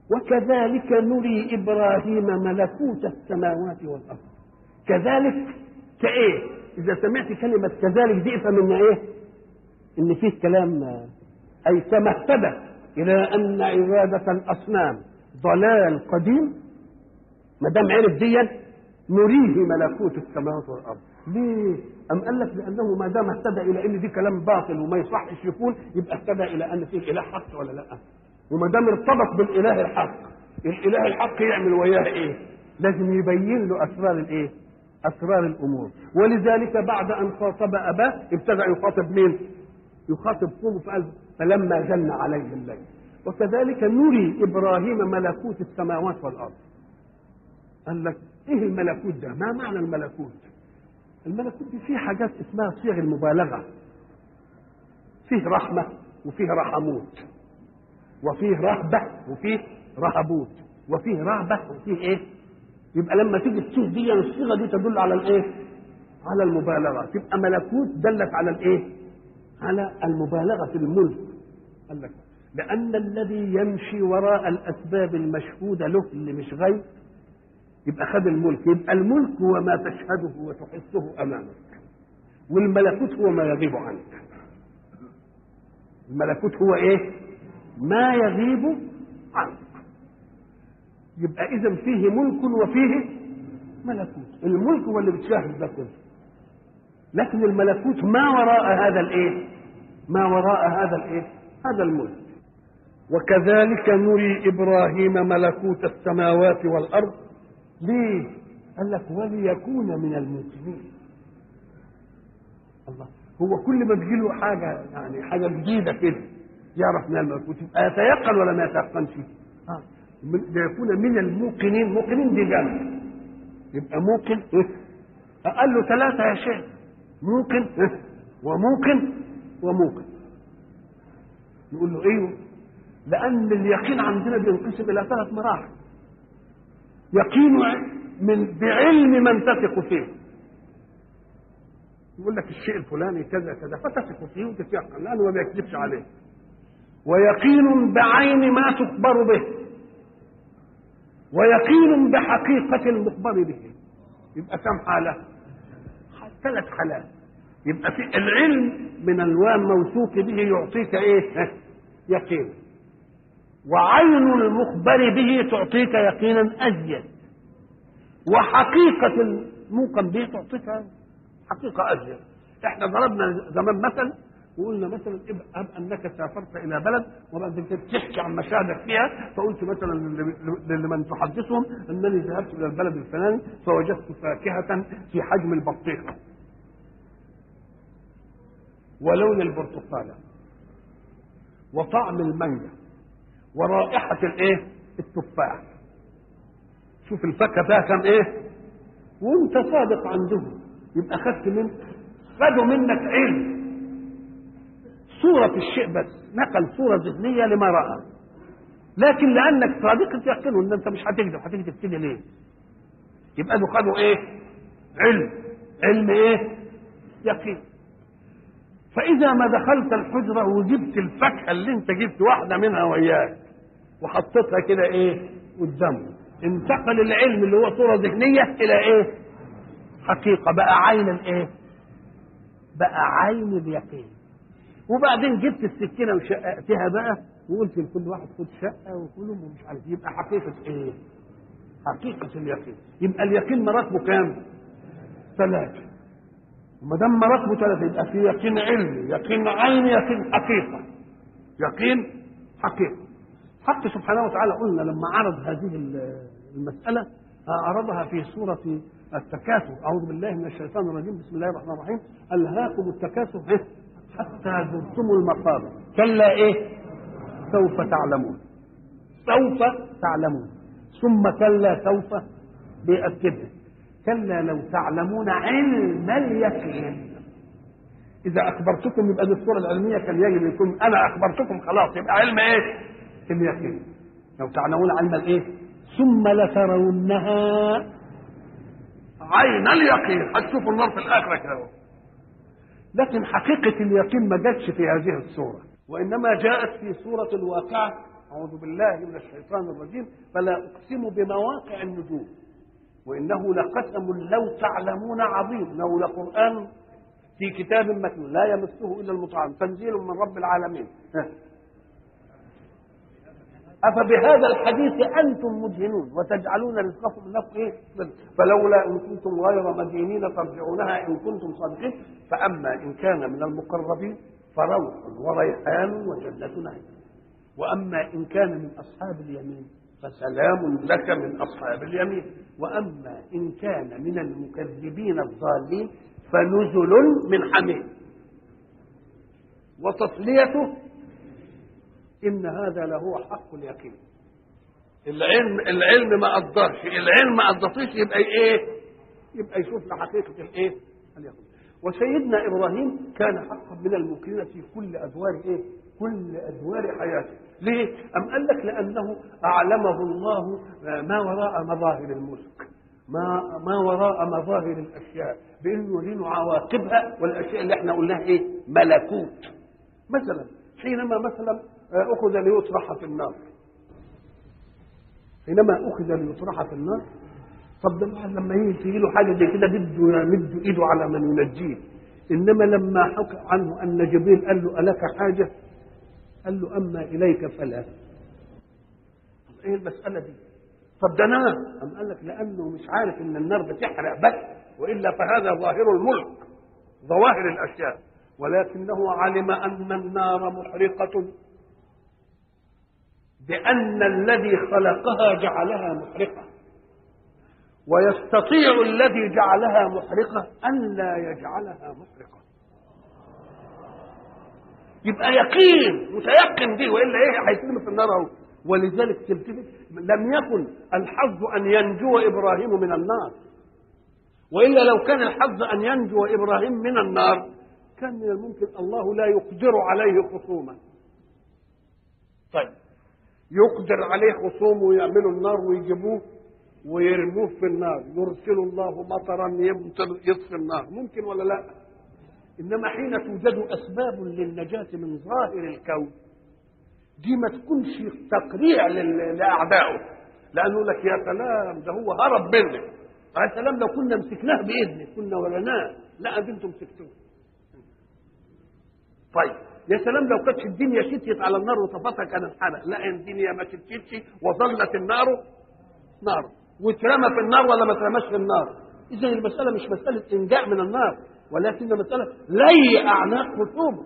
وكذلك نري إبراهيم ملكوت السماوات والأرض كذلك كإيه إذا سمعت كلمة كذلك دي افهم إن إيه إن فيه كلام أي كما اهتدى إلى أن عبادة الأصنام ضلال قديم ما دام عرف ديا نريه ملكوت السماوات والأرض ليه؟ أم قال لك لأنه ما دام اهتدى إلى أن دي كلام باطل وما يصحش يكون يبقى اهتدى إلى أن فيه إله حق ولا لا؟ وما دام ارتبط بالإله الحق الإله الحق يعمل وياه إيه؟ لازم يبين له أسرار الإيه؟ أسرار الأمور ولذلك بعد أن خاطب أباه ابتدأ يخاطب مين؟ يخاطب قومه فقال فلما جن عليه الليل وكذلك نري إبراهيم ملكوت السماوات والأرض قال لك إيه الملكوت ده؟ ما معنى الملكوت؟ الملكوت دي فيه حاجات اسمها صيغ المبالغة فيه رحمة وفيه رحموت وفيه رهبة وفيه رهبوت وفيه رهبة وفيه ايه يبقى لما تيجي الصيغ دي الصيغة دي تدل على الايه على المبالغة تبقى ملكوت دلت على الايه على المبالغة في الملك قال لك لأن الذي يمشي وراء الأسباب المشهودة له اللي مش غيب يبقى خد الملك يبقى الملك هو ما تشهده وتحسه امامك والملكوت هو ما يغيب عنك الملكوت هو ايه ما يغيب عنك يبقى اذا فيه ملك وفيه ملكوت الملك هو اللي بتشاهد ده كله لكن الملكوت ما وراء هذا الايه ما وراء هذا الايه هذا الملك وكذلك نري ابراهيم ملكوت السماوات والارض ليه؟ قال لك وليكون من الموقنين. الله هو كل ما تجي له حاجه يعني حاجه جديده كده يعرف من الملكوت يبقى يتيقن ولا ما يتيقنش؟ اه ليكون من الموقنين، موقنين دي جمع يبقى موقن إيه؟ قال له ثلاثه يا شيخ موقن إيه؟ وموقن وموقن نقول له ايوه لان اليقين عندنا بينقسم الى ثلاث مراحل يقين من بعلم من تثق فيه يقول لك الشيء الفلاني كذا كذا فتثق فيه وتتيقن لانه ما بيكذبش عليه ويقين بعين ما تخبر به ويقين بحقيقة المخبر به يبقى كم حالة؟ ثلاث حالات يبقى في العلم من الوان موثوق به يعطيك ايه؟ يقين وعين المخبر به تعطيك يقينا ازيد وحقيقة الموقن به تعطيك حقيقة ازيد احنا ضربنا زمان مثل وقلنا مثلا اب انك سافرت الى بلد وبعد كده تحكي عن مشاهدك فيها فقلت مثلا لمن تحدثهم انني ذهبت الى البلد الفلاني فوجدت فاكهه في حجم البطيخه ولون البرتقاله وطعم المانجا ورائحة الايه؟ التفاح. شوف الفاكهة فيها كم ايه؟ وانت صادق عندهم يبقى خدت من خدوا منك علم صورة الشيء بس نقل صورة ذهنية لما رأى لكن لأنك صادق تيقنوا إن أنت مش هتكذب هتكذب كده ليه؟ يبقى دول خدوا إيه؟ علم علم إيه؟ يقين فإذا ما دخلت الحجرة وجبت الفاكهة اللي أنت جبت واحدة منها وياك وحطيتها كده إيه؟ قدامه انتقل العلم اللي هو صورة ذهنية إلى إيه؟ حقيقة بقى عين الإيه؟ بقى عين اليقين وبعدين جبت السكينة وشققتها بقى وقلت لكل واحد خد شقة وكلهم ومش عارف يبقى حقيقة إيه؟ حقيقة اليقين يبقى اليقين مراتبه كام؟ ثلاثة وما دام مراتبه ثلاثة يبقى في يقين علمي يقين عيني يقين حقيقة يقين حقيقة حق سبحانه وتعالى قلنا لما عرض هذه المسألة عرضها في سورة التكاثر أعوذ بالله من الشيطان الرجيم بسم الله الرحمن الرحيم ألهاكم التكاثر إيه؟ حتى زرتم المقابر كلا إيه سوف تعلمون سوف تعلمون ثم كلا سوف بيأكدها كلا لو تعلمون علم اليقين إذا أخبرتكم يبقى دي الصورة العلمية كان يجب يكون أنا أخبرتكم خلاص يبقى علم إيه؟ اليقين لو تعلمون علم الإيه؟ ثم لترونها عين اليقين هتشوفوا النار في الآخرة كده لكن حقيقة اليقين ما جاتش في هذه الصورة وإنما جاءت في سورة الواقعة أعوذ بالله من الشيطان الرجيم فلا أقسم بمواقع النجوم وإنه لقسم لو تعلمون عظيم لو لقرآن في كتاب مكنون لا يمسه إلا المطعم تنزيل من رب العالمين ها. أفبهذا الحديث أنتم مدهنون وتجعلون رزقكم أنكم إيه؟ فلولا إن كنتم غير مدينين ترجعونها إن كنتم صادقين فأما إن كان من المقربين فروح وريحان وجنة نعيم وأما إن كان من أصحاب اليمين فسلام لك من أصحاب اليمين وأما إن كان من المكذبين الضالين فنزل من حميم وتصليته إن هذا لهو حق اليقين العلم العلم ما قدرش العلم ما قدرتش يبقى ايه يبقى يشوف لحقيقة الايه اليقين وسيدنا ابراهيم كان حقا من الموقنين في كل ادوار ايه كل ادوار حياته ليه ام قال لك لانه اعلمه الله ما وراء مظاهر الملك ما ما وراء مظاهر الاشياء بانه يرين عواقبها والاشياء اللي احنا قلناها ايه ملكوت مثلا حينما مثلا اخذ ليطرح في النار حينما اخذ ليطرح في النار طب ده الواحد لما يجي تجي له حاجه زي كده بده يمد ايده على من ينجيه انما لما حكى عنه ان جبريل قال له الك حاجه قال له اما اليك فلا طب ايه المساله دي طب ده نار أم قال لك لانه مش عارف ان النار بتحرق بس والا فهذا ظاهر الملك ظواهر الاشياء ولكنه علم ان النار محرقه بان الذي خلقها جعلها محرقه ويستطيع الذي جعلها محرقة أن لا يجعلها محرقة يبقى يقين متيقن به والا ايه هيترمي في النار اهو ولذلك تلتفت لم يكن الحظ ان ينجو ابراهيم من النار والا لو كان الحظ ان ينجو ابراهيم من النار كان من الممكن الله لا يقدر عليه خصوما طيب يقدر عليه خصومه ويعملوا النار ويجيبوه ويرموه في النار يرسل الله مطرا يمطر يطفي النار ممكن ولا لا انما حين توجد اسباب للنجاه من ظاهر الكون دي ما تكونش تقريع لل- لاعدائه لانه لك يا سلام ده هو هرب منك يا سلام لو كنا مسكناه باذنك كنا ولناه لا ده انتم مسكتوه طيب يا سلام لو كانتش الدنيا شتيت على النار وطفتها كان انحرق لا الدنيا ما شتيتش وظلت النار نار واترمى في النار ولا ما اترماش في النار اذا المساله مش مساله انجاء من النار ولكن مساله لي اعناق خصومه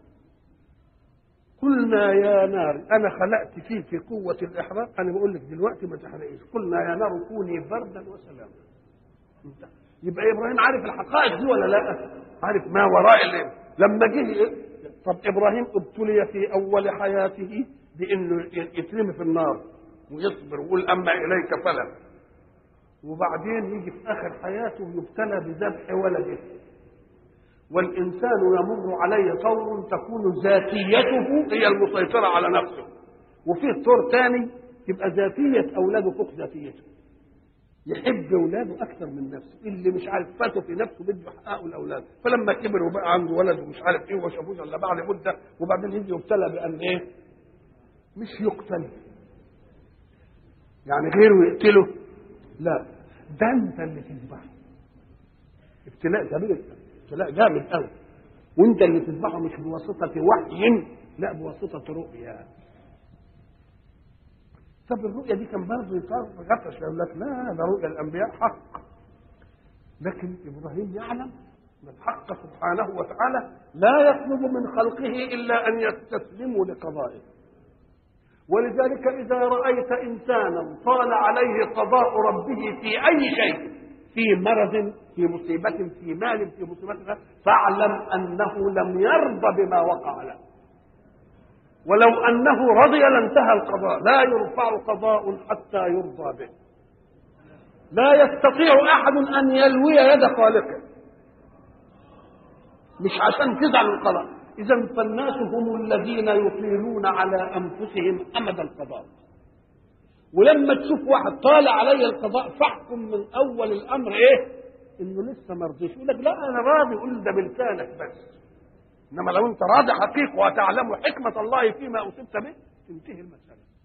قلنا يا نار انا خلقت فيك قوه الاحراق انا بقول لك دلوقتي ما تحرقيش قلنا يا نار كوني بردا وسلاما انت. يبقى ابراهيم عارف الحقائق دي ولا لا عارف ما وراء الليل لما جه طب ابراهيم ابتلي في اول حياته بانه يترمي في النار ويصبر ويقول اما اليك فلا وبعدين يجي في اخر حياته يبتلى بذبح ولده والانسان يمر عليه طور تكون ذاتيته هي المسيطره على نفسه وفيه طور ثاني تبقى ذاتيه اولاده فوق ذاتيته يحب اولاده اكثر من نفسه اللي مش عارف فاته في نفسه بده يحققه الاولاد فلما كبر وبقى عنده ولد ومش عارف ايه وما شافوش الا بعد مده وبعدين يجي يبتلى بان ايه مش يقتل يعني غيره يقتله لا ده انت اللي تذبحه ابتلاء كبير ابتلاء جامد قوي وانت اللي تذبحه مش بواسطه وحي لا بواسطه رؤيا طب الرؤيا دي كان برضه يصار غطش يقول لك لا ده رؤيا الانبياء حق لكن ابراهيم يعلم ان الحق سبحانه وتعالى لا يطلب من خلقه الا ان يستسلموا لقضائه ولذلك إذا رأيت إنسانا طال عليه قضاء ربه في أي شيء في مرض في مصيبة في مال في مصيبة فاعلم أنه لم يرضى بما وقع له ولو أنه رضي لانتهى القضاء لا يرفع قضاء حتى يرضى به لا يستطيع أحد أن يلوي يد خالقه مش عشان تزعل القضاء إذا فالناس هم الذين يطيلون على أنفسهم أمد القضاء ولما تشوف واحد طال علي القضاء فاحكم من أول الأمر إيه؟ إنه لسه ما رضيش يقول لك لا أنا راضي قول ده بلسانك بس إنما لو أنت راضي حقيقي وتعلم حكمة الله فيما أصبت به تنتهي المسألة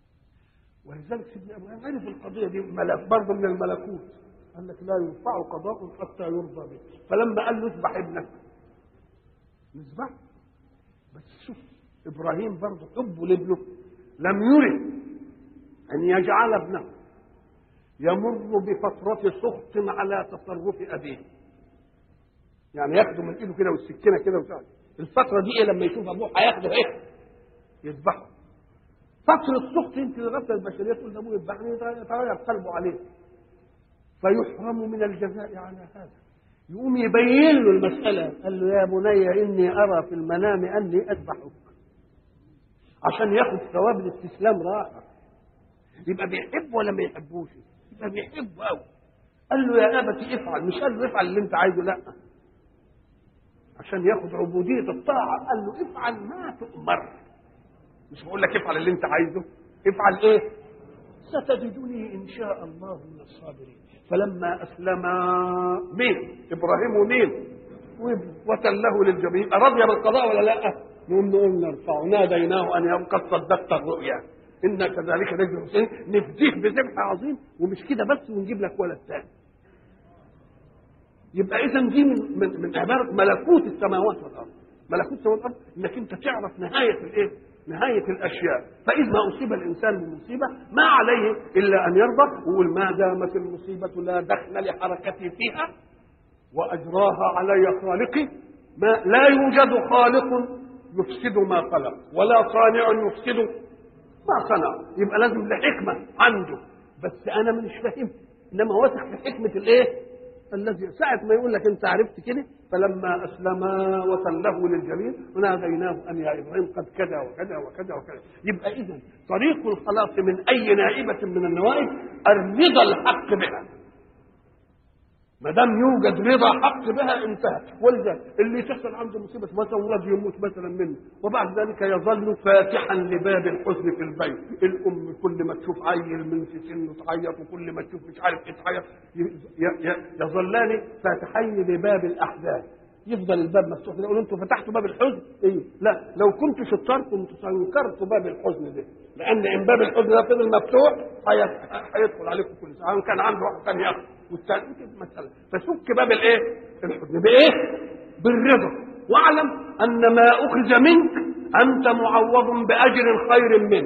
ولذلك سيدنا ابراهيم عرف القضيه دي ملك برضه من الملكوت قال لك لا يرفع قضاء حتى يرضى به فلما قال له اذبح ابنك نذبح بس شوف ابراهيم برضه حبه لابنه لم يرد ان يجعل ابنه يمر بفترة سخط على تصرف أبيه يعني ياخده من إيده كده والسكينة كده وبتاع الفترة دي إيه لما يشوف أبوه هياخده إيه يذبحه فترة سخط يمكن الغفلة البشرية تقول ده أبوه يذبحني يتغير قلبه عليه فيحرم من الجزاء على هذا يقوم يبين له المسألة قال له يا بني إني أرى في المنام أني أذبحك عشان ياخد ثواب الاستسلام راحة يبقى بيحبه ولا ما يحبوش يبقى بيحبه قوي قال له يا ابت افعل مش قال له افعل اللي انت عايزه لا عشان ياخد عبوديه الطاعه قال له افعل ما تؤمر مش بقول لك افعل اللي انت عايزه افعل ايه ستجدني ان شاء الله من الصابرين فلما اسلم مين ابراهيم ومين وتله للجبين رضي بالقضاء ولا لا نقوم نقول نرفع ناديناه ان يوم قد صدقت الرؤيا إنا كذلك نجزي المحسنين نفديه بذبح عظيم ومش كده بس ونجيب لك ولد ثاني يبقى اذا دي من من, من عباره ملكوت السماوات والارض ملكوت السماوات والارض انك انت تعرف نهايه الايه نهايه الاشياء فاذ ما اصيب الانسان بمصيبه ما عليه الا ان يرضى ويقول ما دامت المصيبه لا دخل لحركتي فيها واجراها علي خالقي ما لا يوجد خالق يفسد ما خلق ولا صانع يفسد ما صنع يبقى لازم لحكمة عنده بس أنا مش فاهم إنما واثق في حكمة الإيه؟ الذي ساعة ما يقول لك أنت عرفت كده فلما أسلما وتله للجميل وناديناه أن يا إبراهيم قد كذا وكذا وكذا وكذا يبقى إذا طريق الخلاص من أي نائبة من النوائب الرضا الحق بها ما دام يوجد رضا حق بها انتهى ولذا اللي تحصل عنده مصيبه مثلا ولد يموت مثلا منه وبعد ذلك يظل فاتحا لباب الحزن في البيت الام كل ما تشوف عيل من في سنه تعيط وكل ما تشوف مش عارف ايه تعيط يظلان فاتحين لباب الاحزان يفضل الباب مفتوح كده يقول انتوا فتحتوا باب الحزن ايه لا لو كنت شطار كنت سنكرت باب الحزن ده لان ان باب الحزن ده فضل مفتوح هيدخل عليكم كل ساعه كان عنده واحد ثاني ياخد والثاني مساله فسك باب الايه الحزن بايه بالرضا واعلم ان ما اخذ منك انت معوض باجر خير منه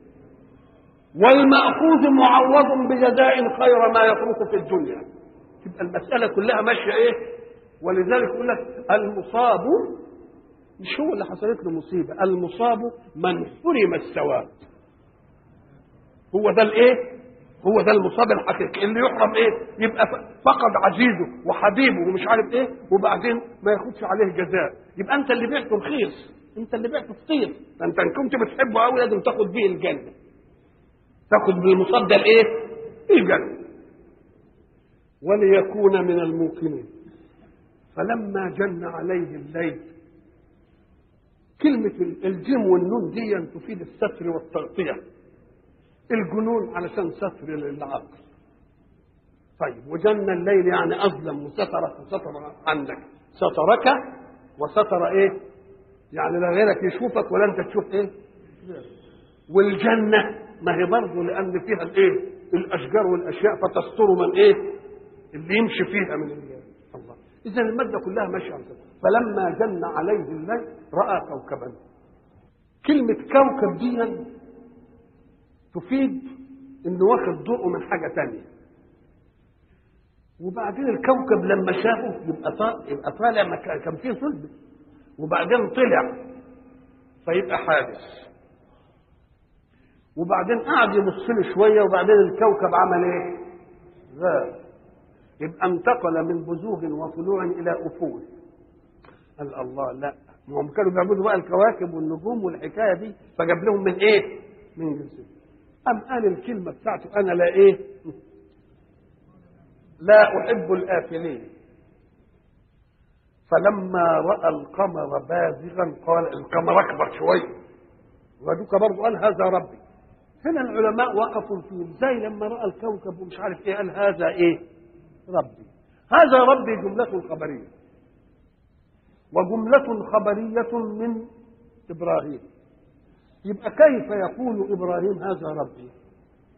والمأخوذ معوض بجزاء خير ما يترك في الدنيا تبقى المسألة كلها ماشية إيه؟ ولذلك يقول لك المصاب مش هو اللي حصلت له مصيبه المصاب من حرم الثواب هو ده الايه هو ده المصاب الحقيقي اللي يحرم ايه يبقى فقد عزيزه وحبيبه ومش عارف ايه وبعدين ما ياخدش عليه جزاء يبقى انت اللي بعته رخيص انت اللي بعته فطير انت ان كنت بتحبه قوي لازم تاخد بيه الجنه تاخد بالمصاب ده الايه الجنه وليكون من الموقنين فلما جن عليه الليل كلمة الجيم والنون دي تفيد الستر والتغطية الجنون علشان ستر للعقل طيب وجن الليل يعني أظلم وسترك وستر عنك سترك وستر إيه يعني لا غيرك يشوفك ولا أنت تشوف إيه والجنة ما هي برضه لأن فيها الإيه الأشجار والأشياء فتستر من إيه اللي يمشي فيها من الله إذا المادة كلها ماشية على كده فلما جن عليه الليل رأى كوكبا كلمة كوكب دي تفيد إنه واخد ضوءه من حاجة تانية وبعدين الكوكب لما شافه يبقى طالع يبقى طالع ما كان فيه صلب وبعدين طلع فيبقى حادث وبعدين قعد يبص له شويه وبعدين الكوكب عمل ايه؟ غاب يبقى انتقل من بزوغ وطلوع الى افول قال الله لا ما هم كانوا بيعبدوا بقى الكواكب والنجوم والحكايه دي فجاب لهم من ايه؟ من جنسهم أم قال الكلمة بتاعته أنا لا إيه؟ لا أحب الآفلين فلما رأى القمر بازغا قال القمر أكبر شوية ودوك برضه قال هذا ربي هنا العلماء وقفوا فيه ازاي لما رأى الكوكب ومش عارف ايه قال هذا ايه ربي هذا ربي جملة خبرية وجملة خبرية من إبراهيم يبقى كيف يقول إبراهيم هذا ربي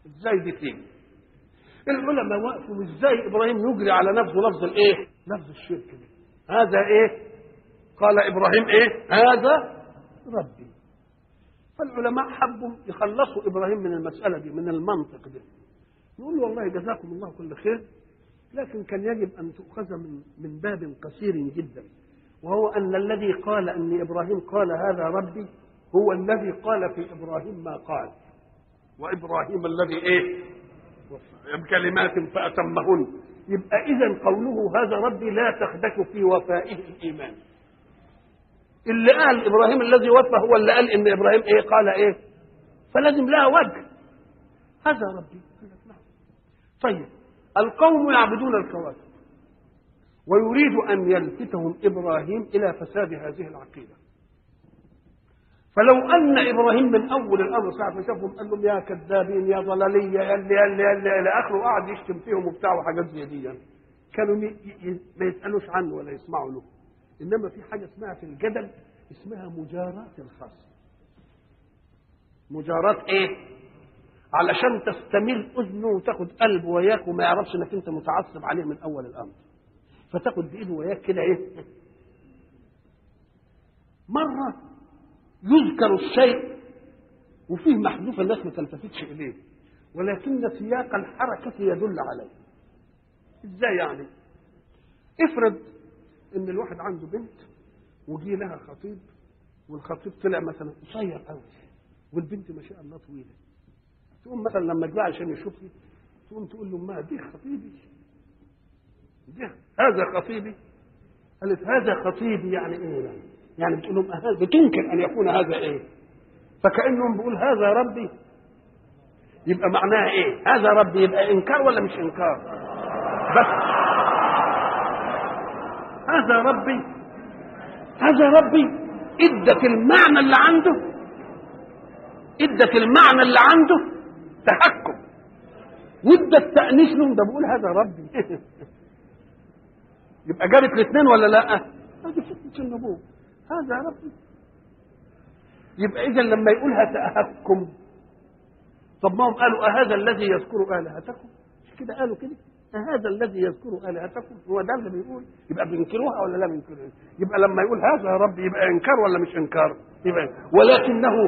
ازاي دي تيجي العلماء وقفوا ازاي ابراهيم يجري على نفسه لفظ الايه لفظ الشرك ده هذا ايه قال ابراهيم ايه هذا ربي فالعلماء حبوا يخلصوا ابراهيم من المساله دي من المنطق ده يقول له والله جزاكم الله كل خير لكن كان يجب ان تؤخذ من من باب قصير جدا وهو ان الذي قال ان ابراهيم قال هذا ربي هو الذي قال في ابراهيم ما قال وابراهيم الذي ايه بكلمات فاتمهن يبقى اذا قوله هذا ربي لا تخدش في وفائه الايمان اللي قال ابراهيم الذي وفى هو اللي قال ان ابراهيم ايه قال ايه فلازم لها وجه هذا ربي قال لك نعم طيب القوم يعبدون الكواكب ويريد ان يلفتهم ابراهيم الى فساد هذه العقيده فلو ان ابراهيم من اول الامر ساعه ما شافهم قال لهم يا كذابين يا ضلاليه يا اللي يا اللي يا اللي الى اخره قعد يشتم فيهم وبتاع وحاجات زي دي يعني. كانوا ي- ي- ما يسالوش عنه ولا يسمعوا له انما في حاجه اسمها في الجدل اسمها مجاراه الخصم مجاراه ايه علشان تستميل اذنه وتاخد قلبه وياك وما يعرفش انك انت متعصب عليه من اول الامر فتاخد بايده وياك كده ايه مره يذكر الشيء وفيه محذوف الناس ما تلتفتش اليه ولكن سياق الحركه يدل عليه ازاي يعني افرض ان الواحد عنده بنت وجي لها خطيب والخطيب طلع مثلا قصير قوي والبنت ما شاء الله طويله تقوم مثلا لما جه عشان يشوفني تقوم تقول له ما دي خطيبي دي هذا خطيبي قالت هذا خطيبي يعني ايه يعني يعني بتقول لهم هذا بتنكر ان يكون هذا ايه فكانهم بيقول هذا ربي يبقى معناها ايه هذا ربي يبقى انكار ولا مش انكار بس هذا ربي هذا ربي ادت المعنى اللي عنده ادت المعنى اللي عنده تحكم وادت تأنيس لهم ده بقول هذا ربي يبقى جابت الاثنين ولا لا؟ هذه فتنة النبوة هذا ربي يبقى إذا لما يقولها تأهبكم طب ما هم قالوا أهذا الذي يذكر آلهتكم مش كده قالوا كده أهذا الذي يذكر آلهتكم هو ده اللي بيقول يبقى بينكروها ولا لا بينكروها يبقى لما يقول هذا يا رب يبقى إنكار ولا مش إنكار يبقى ولكنه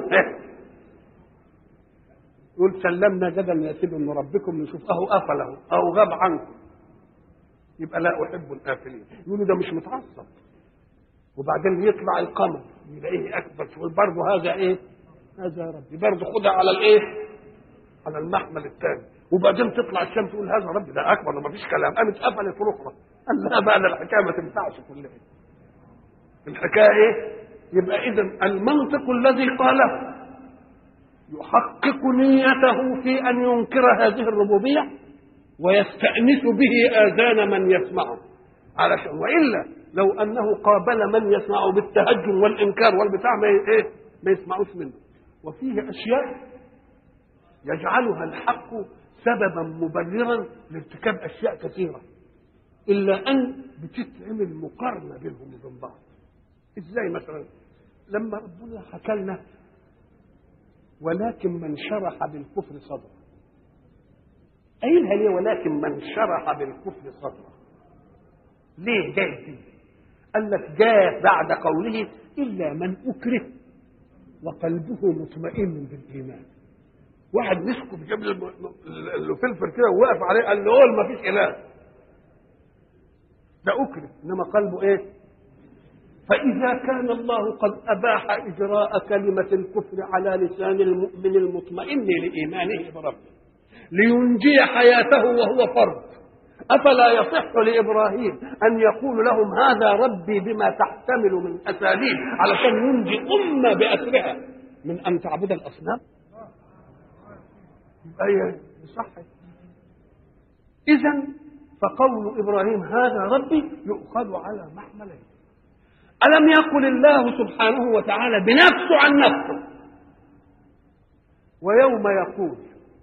يقول سلمنا جدا يا سيدي ان ربكم نشوف اهو قفله او غاب عنكم يبقى لا احب الافلين يقولوا ده مش متعصب وبعدين يطلع القمر يلاقيه اكبر شويه برضه هذا ايه؟ هذا يا ربي برضه خدها على الايه؟ على المحمل الثاني وبعدين تطلع الشمس تقول هذا ربي ده اكبر ما فيش كلام قامت قفلت الاخرى قال لا بقى ده الحكايه ما تنفعش كلها الحكايه ايه؟ يبقى اذا المنطق الذي قاله يحقق نيته في ان ينكر هذه الربوبيه ويستانس به اذان من يسمعه علشان والا لو انه قابل من يسمعه بالتهجم والانكار والبتاع ما ي- ايه ما يسمعوش منه وفيه اشياء يجعلها الحق سببا مبررا لارتكاب اشياء كثيره الا ان بتتعمل مقارنه بينهم وبين بعض ازاي مثلا لما ربنا حكى لنا ولكن من شرح بالكفر صدره قايلها ليه ولكن من شرح بالكفر صدره ليه جاي دي قال لك جاء بعد قوله الا من اكره وقلبه مطمئن بالايمان واحد مسكه بجاب له الفلفل كده ووقف عليه قال له قول ما فيش اله ده اكره انما قلبه ايه فإذا كان الله قد أباح إجراء كلمة الكفر على لسان المؤمن المطمئن لإيمانه بربه لينجي حياته وهو فرد أفلا يصح لإبراهيم أن يقول لهم هذا ربي بما تحتمل من أساليب علشان ينجي أمة بأسرها من أن تعبد الأصنام أي صح إذا فقول إبراهيم هذا ربي يؤخذ على محملين ألم يقل الله سبحانه وتعالى بنفسه عن نفسه ويوم يقول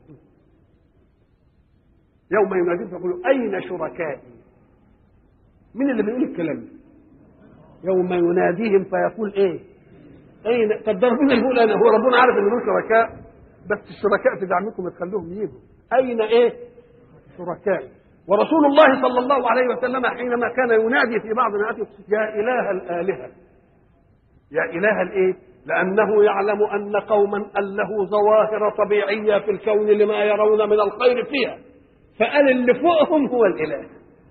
يوم يناديهم فيقول أين شركائي مين اللي بيقول الكلام ده يوم يناديهم فيقول ايه اين طب ده ربنا اللي بيقول انا هو ربنا عارف ان له شركاء بس الشركاء في زعمكم تخلوهم يجوا اين ايه شركائي ورسول الله صلى الله عليه وسلم حينما كان ينادي في بعض نعاته يا اله الالهه يا اله الايه لانه يعلم ان قوما اله ظواهر طبيعيه في الكون لما يرون من الخير فيها فقال اللي فوقهم هو الاله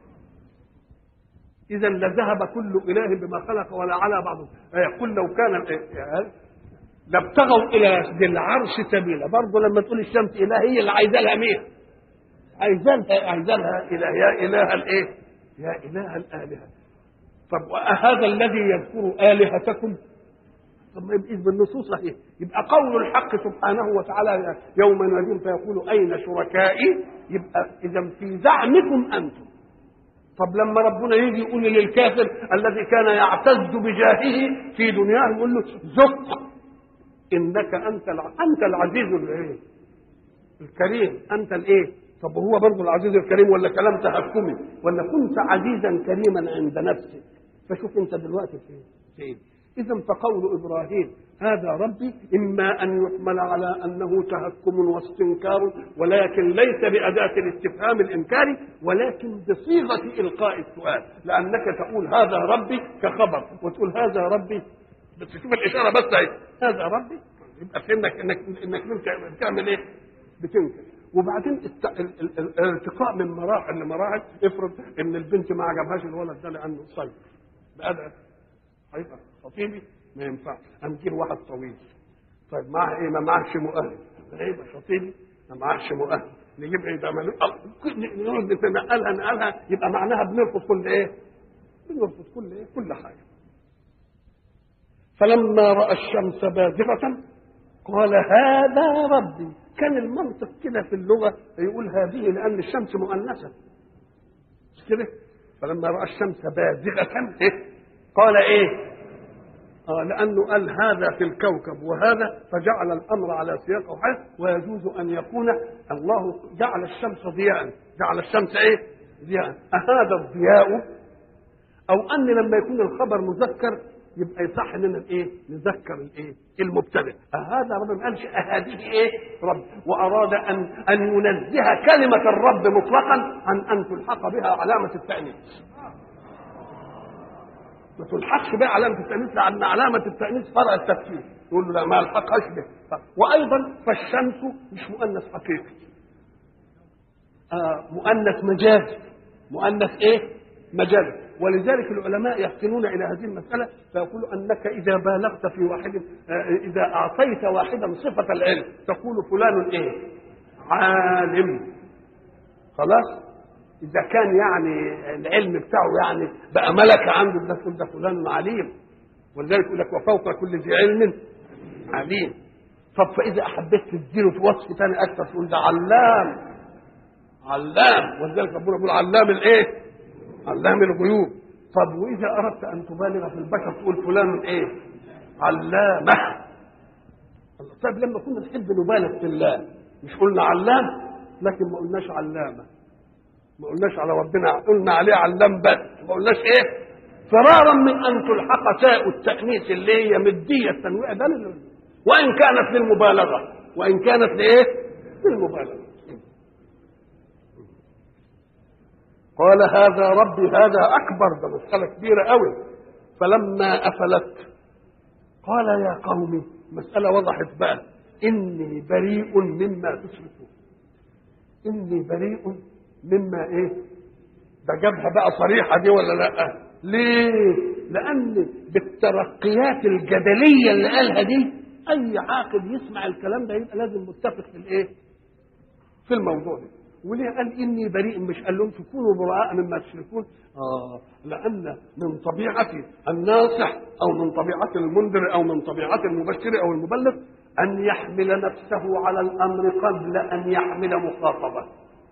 اذا لذهب كل اله بما خلق ولا على بعضهم يقول لو كان لابتغوا الى ذي العرش سبيلا برضه لما تقول الشمس اله هي اللي عايزه لها مين عايزه لها عايزه لها اله يا اله الايه يا اله الالهه طب هذا الذي يذكر الهتكم طب ما يبقى بالنصوص صحيح يبقى قول الحق سبحانه وتعالى يوم يناديهم فيقول اين شركائي يبقى اذا في زعمكم انتم طب لما ربنا يجي يقول للكافر الذي كان يعتز بجاهه في دنياه يقول له زق انك انت الع... انت العزيز الايه الكريم انت الايه طب هو برضه العزيز الكريم ولا كلام تهكمي ولا كنت عزيزا كريما عند نفسك فشوف انت دلوقتي فين فين اذا فقول ابراهيم هذا ربي اما ان يحمل على انه تهكم واستنكار ولكن ليس باداه الاستفهام الانكاري ولكن بصيغه القاء السؤال لانك تقول هذا ربي كخبر وتقول هذا ربي بس شوف الاشاره بس اهي هذا ربي يبقى فهمك انك انك انت بتعمل ايه؟ بتنكر وبعدين الت... ال... ال... الارتقاء من مراحل لمراحل افرض ان البنت ما عجبهاش الولد ده لانه قصير بقى ده هيبقى خطيبي ما ينفعش هنجيب واحد طويل طيب معاه ايه ما معهش مؤهل هيبقى خطيبي ما معهش مؤهل نجيب ايه ده نقعد نتنقلها نقلها يبقى معناها بنرفض كل ايه؟ بنرفض كل ايه؟ كل حاجه فلما راى الشمس بازغه قال هذا ربي كان المنطق كده في اللغه يقول هذه لان الشمس مؤنثه مش كده فلما راى الشمس بازغه إيه؟ قال ايه آه لانه قال هذا في الكوكب وهذا فجعل الامر على سياق وحال ويجوز ان يكون الله جعل الشمس ضياء جعل الشمس ايه ضياء اهذا الضياء او ان لما يكون الخبر مذكر يبقى يصح اننا الايه نذكر الايه المبتدئ هذا رب ما قالش هذه ايه رب واراد ان ان ينزه كلمه الرب مطلقا عن ان تلحق بها علامه التانيث ما تلحقش بها علامه التانيث لان علامه التانيث فرع التفكير يقول له لا ما الحقهاش به وايضا فالشمس مش مؤنث حقيقي آه مؤنث مجازي مؤنث ايه مجازي ولذلك العلماء يحسنون الى هذه المساله فيقولوا انك اذا بالغت في واحد اذا اعطيت واحدا صفه العلم تقول فلان ايه؟ عالم خلاص؟ اذا كان يعني العلم بتاعه يعني بقى ملكه عنده ده تقول ده فلان عليم ولذلك يقول لك وفوق كل ذي علم عليم طب فاذا احبيت تديله في وصف ثاني اكثر تقول ده علام علام ولذلك ربنا يقول علام الايه؟ علام الغيوب طب واذا اردت ان تبالغ في البشر تقول فلان ايه علامه طيب لما كنا نحب نبالغ في الله مش قلنا علام لكن ما قلناش علامه ما قلناش على ربنا قلنا عليه علام بس ما قلناش ايه فرارا من ان تلحق تاء التانيث اللي هي مديه التنويع ده وان كانت للمبالغه وان كانت لايه للمبالغه قال هذا ربي هذا اكبر ده مساله كبيره قوي فلما افلت قال يا قوم مساله وضحت بقى اني بريء مما تشركون اني بريء مما ايه ده جابها بقى صريحه دي ولا لا ليه لان بالترقيات الجدليه اللي قالها دي اي عاقل يسمع الكلام ده يبقى لازم متفق في الايه في الموضوع ده وليه قال اني بريء مش قال لهم تكونوا براء مما تشركون اه لان من طبيعه الناصح او من طبيعه المنذر او من طبيعه المبشر او المبلغ ان يحمل نفسه على الامر قبل ان يحمل مخاطبه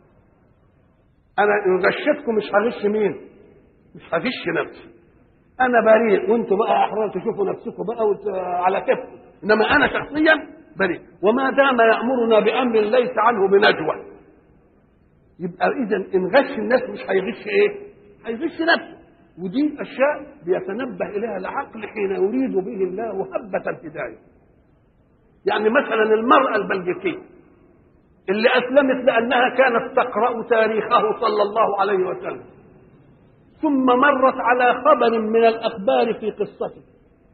انا ان غشتكم مش هغش مين مش هغش نفسي انا بريء وانتم بقى احرار تشوفوا نفسكم بقى وت... على كيفكم انما انا شخصيا بريء وما دام يامرنا بامر ليس عنه بنجوى يبقى اذا ان غش الناس مش هيغش ايه هيغش نفسه ودي اشياء بيتنبه اليها العقل حين يريد به الله هبه الهدايه يعني مثلا المرأة البلجيكية اللي أسلمت لأنها كانت تقرأ تاريخه صلى الله عليه وسلم ثم مرت على خبر من الأخبار في قصته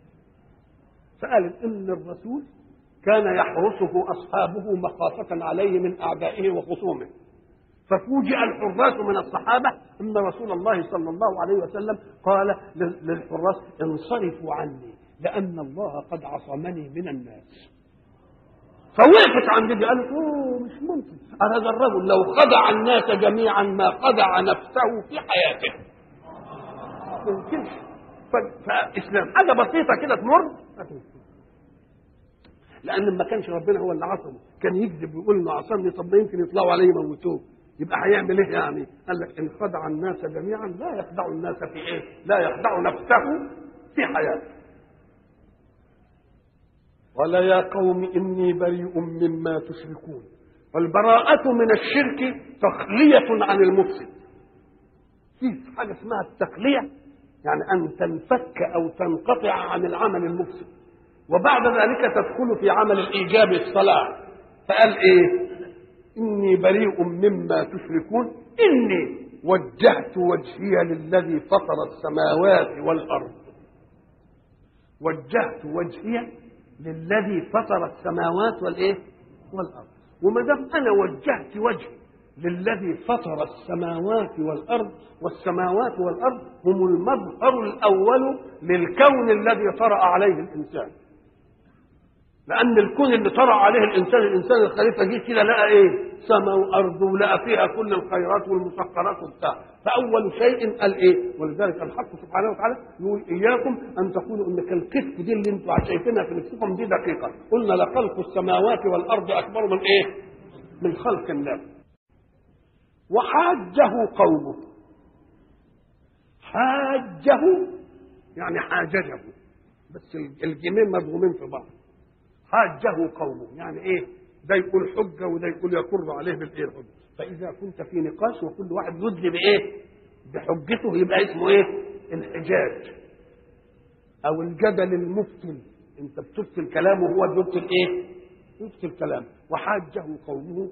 فقالت إن الرسول كان يحرسه أصحابه مخافة عليه من أعدائه وخصومه ففوجئ الحراس من الصحابة أن رسول الله صلى الله عليه وسلم قال للحراس انصرفوا عني لأن الله قد عصمني من الناس فوقفت عند دي قالت اوه مش ممكن هذا الرجل لو خدع الناس جميعا ما خدع نفسه في حياته ما يمكنش فاسلام حاجه بسيطه كده تمر لان ما كانش ربنا هو اللي عصمه كان يكذب ويقول انه عصمني طب ما يمكن يطلعوا عليه يموتوه يبقى هيعمل ايه يعني؟ قال لك ان خدع الناس جميعا لا يخدع الناس في ايه؟ لا يخدع نفسه في حياته. قال يا قوم اني بريء مما تشركون. والبراءة من الشرك تخلية عن المفسد. في حاجة اسمها التخلية يعني أن تنفك أو تنقطع عن العمل المفسد. وبعد ذلك تدخل في عمل الإيجاب الصلاح. فقال إيه؟ إني بريء مما تشركون إني وجهت وجهي للذي فطر السماوات والأرض وجهت وجهي للذي فطر السماوات والإيه والأرض وما دام أنا وجهت وجهي للذي فطر السماوات والأرض والسماوات والأرض هم المظهر الأول للكون الذي طرأ عليه الإنسان لأن الكون اللي طرأ عليه الإنسان الإنسان الخليفة جه كده لقى إيه؟ سماء وأرض ولقى فيها كل الخيرات والمسخرات وبتاع فأول شيء قال إيه؟ ولذلك الحق سبحانه وتعالى يقول إياكم أن تقولوا إن القسط دي اللي أنتم شايفينها في نفسكم دي دقيقة قلنا لخلق السماوات والأرض أكبر من إيه؟ من خلق الناس وحاجه قومه حاجه يعني حاججه بس الجيمين مضغومين في بعض حاجه قومه يعني ايه ده يقول حجه وده يقول يقر عليه بالايه الحجه فاذا كنت في نقاش وكل واحد يدلي بايه بحجته يبقى اسمه ايه الحجاج او الجدل المفتل انت بتفتل كلامه وهو بيفتل ايه يفتل كلام وحاجه قومه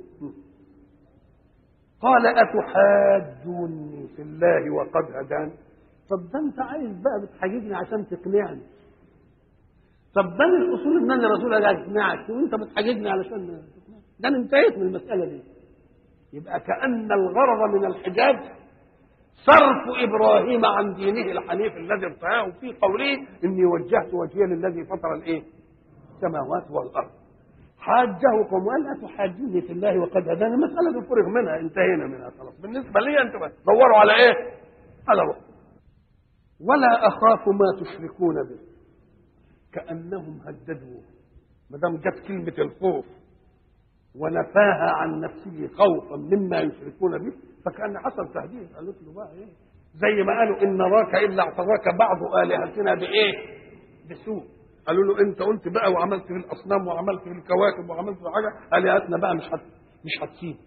قال اتحاجوني في الله وقد هدان طب ده انت عايز بقى بتحاججني عشان تقنعني طب ده الاصول ان انا رسول اجي اقنعك وانت بتحاججني علشان ده انا انتهيت من المساله دي يبقى كان الغرض من الحجاج صرف ابراهيم عن دينه الحنيف الذي ارتاه في قوله اني وجهت وجهي للذي فطر الايه؟ السماوات والارض. حاجه قوم قال لا تحاجوني في الله وقد هدانا المساله دي فرغ منها انتهينا منها خلاص بالنسبه لي انتم دوروا على ايه؟ على روح. ولا اخاف ما تشركون به كانهم هددوا ما دام جت كلمه الخوف ونفاها عن نفسه خوفا مما يشركون به فكان حصل تهديد قالت له بقى ايه زي ما قالوا ان نراك الا اعتراك بعض الهتنا بايه بسوء قالوا له انت قلت بقى وعملت في الاصنام وعملت في الكواكب وعملت في حاجه الهتنا بقى مش هت مش هتسيب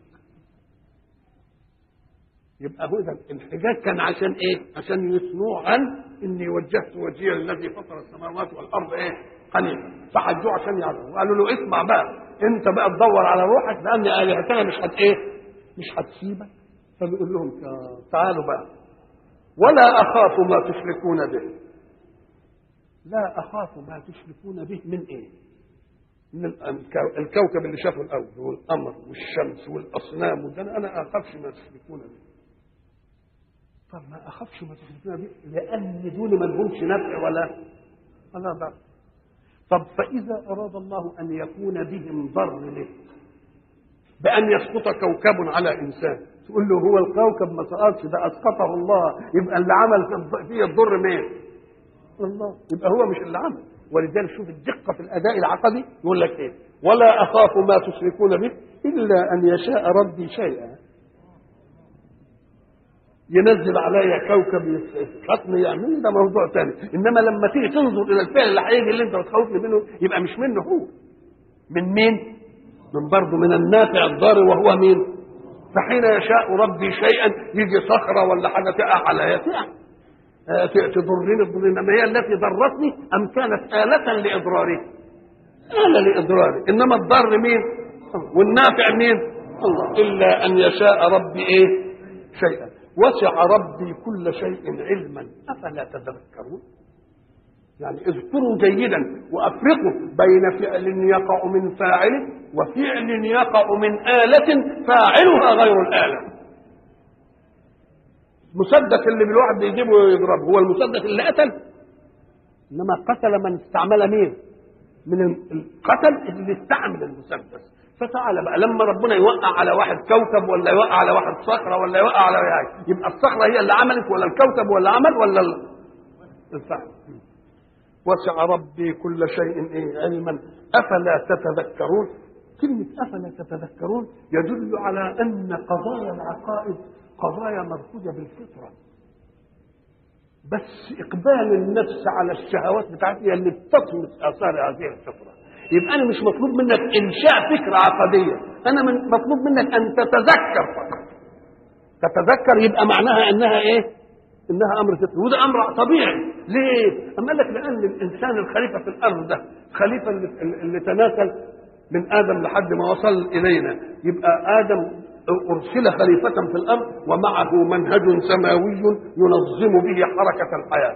يبقى هو ده الحجاج كان عشان ايه؟ عشان يثنوه عن اني وجهت وجهي للذي فطر السماوات والارض ايه؟ حنيفا فحجوه عشان يعرفوا وقالوا له اسمع بقى انت بقى تدور على روحك لان الهتنا مش هت ايه؟ مش هتسيبك فبيقول لهم تعالوا بقى ولا اخاف ما تشركون به لا اخاف ما تشركون به من ايه؟ من الكوكب اللي شافه الارض والقمر والشمس والاصنام وده انا اخافش ما تشركون به طب ما اخافش ما تشركون به لان دول ما لهمش نفع ولا ولا ضر طب فاذا اراد الله ان يكون بهم ضر لك بان يسقط كوكب على انسان تقول له هو الكوكب ما سقطش ده اسقطه الله يبقى اللي عمل فيه الضر مين؟ الله يبقى هو مش اللي عمل ولذلك شوف الدقه في الاداء العقدي يقول لك ايه؟ ولا اخاف ما تشركون به الا ان يشاء ربي شيئا ينزل عليا كوكب يسقطني يعمل ده موضوع ثاني انما لما تيجي تنظر الى الفعل اللي هيجي اللي انت بتخوفني منه يبقى مش منه هو من مين؟ من برضه من النافع الضار وهو مين؟ فحين يشاء ربي شيئا يجي صخره ولا حاجه تقع عليا تقع تضرني تضرني انما هي التي ضرتني ام كانت آلة لاضراري آلة لإضراره إنما الضر مين والنافع مين الله إلا أن يشاء ربي إيه شيئا وسع ربي كل شيء علما أفلا تذكرون يعني اذكروا جيدا وافرقوا بين فعل يقع من فاعله وفعل يقع من آلة فاعلها غير الآلة المسدس اللي بالواحد بيجيبه ويضربه هو المسدس اللي قتل انما قتل من استعمل مين من القتل اللي استعمل المسدس فتعالى بقى لما ربنا يوقع على واحد كوكب ولا يوقع على واحد صخره ولا يوقع على يعني يبقى الصخره هي اللي عملت ولا الكوكب ولا عمل ولا الفعل وسع ربي كل شيء إيه علما افلا تتذكرون كلمه افلا تتذكرون يدل على ان قضايا العقائد قضايا مركوزه بالفطره بس اقبال النفس على الشهوات بتاعتها هي اللي بتطمس اثار هذه الفطره يبقى انا مش مطلوب منك انشاء فكره عقديه انا من مطلوب منك ان تتذكر فقط تتذكر يبقى معناها انها ايه انها امر فطري وده امر طبيعي ليه اما قال لك لان الانسان الخليفه في الارض ده خليفه اللي, اللي تناسل من ادم لحد ما وصل الينا يبقى ادم ارسل خليفه في الارض ومعه منهج سماوي ينظم به حركه الحياه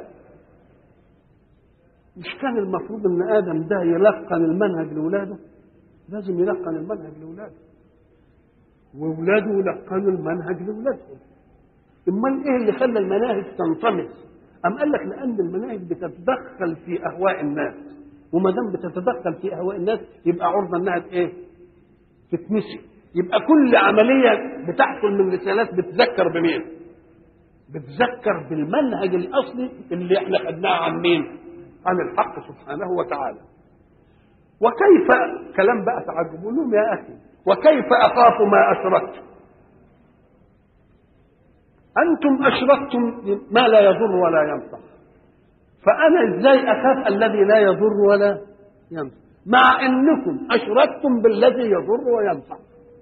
مش كان المفروض ان ادم ده يلقن المنهج لاولاده لازم يلقن المنهج لاولاده واولاده يلقنوا المنهج لاولادهم امال ايه اللي خلى المناهج تنطمس ام قال لك لان المناهج بتتدخل في اهواء الناس وما دام بتتدخل في اهواء الناس يبقى عرضه انها ايه تتمشي يبقى كل عمليه بتحصل من رسالات بتذكر بمين بتذكر بالمنهج الاصلي اللي احنا خدناه عن مين عن الحق سبحانه وتعالى وكيف كلام بقى تعجب لهم يا اخي وكيف اخاف ما اشركت انتم اشركتم ما لا يضر ولا ينفع فانا ازاي اخاف الذي لا يضر ولا ينفع مع انكم اشركتم بالذي يضر وينفع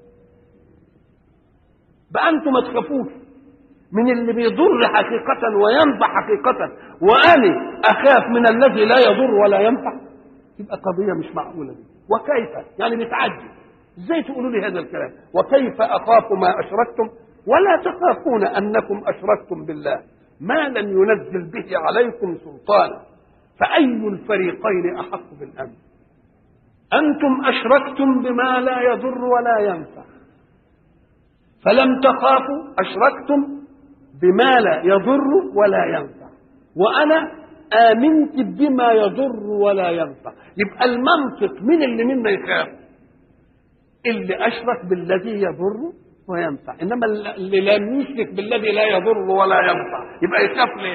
بقى انتم ما تخافوش من اللي بيضر حقيقة وينفع حقيقة وأنا أخاف من الذي لا يضر ولا ينفع يبقى قضية مش معقولة دي وكيف يعني بتعجب ازاي تقولوا لي هذا الكلام وكيف أخاف ما أشركتم ولا تخافون أنكم أشركتم بالله ما لم ينزل به عليكم سلطانا فأي الفريقين أحق بالأمن أنتم أشركتم بما لا يضر ولا ينفع فلم تخافوا أشركتم بما لا يضر ولا ينفع وأنا آمنت بما يضر ولا ينفع يبقى المنطق من اللي منا يخاف اللي أشرك بالذي يضر وينفع إنما اللي لم يشرك بالذي لا يضر ولا ينفع يبقى يخاف ليه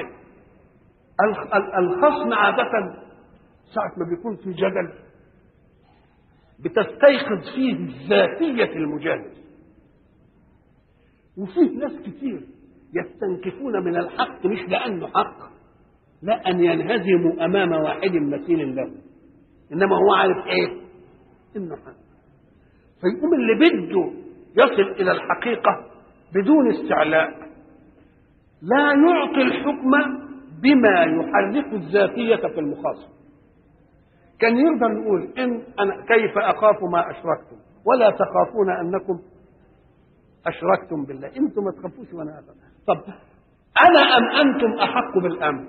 الخصم عادة ساعة ما بيكون في جدل بتستيقظ فيه ذاتية المجادل وفيه ناس كتير يستنكفون من الحق مش لأنه حق لا أن ينهزموا أمام واحد مثيل له إنما هو عارف إيه إنه حق فيقوم اللي بده يصل إلى الحقيقة بدون استعلاء لا يعطي الحكم بما يحرك الذاتية في المخاصم كان يرضى نقول إن أنا كيف أخاف ما أشركتم ولا تخافون أنكم أشركتم بالله أنتم ما تخافوش وأنا أخاف طب أنا أم أنتم أحق بالأمن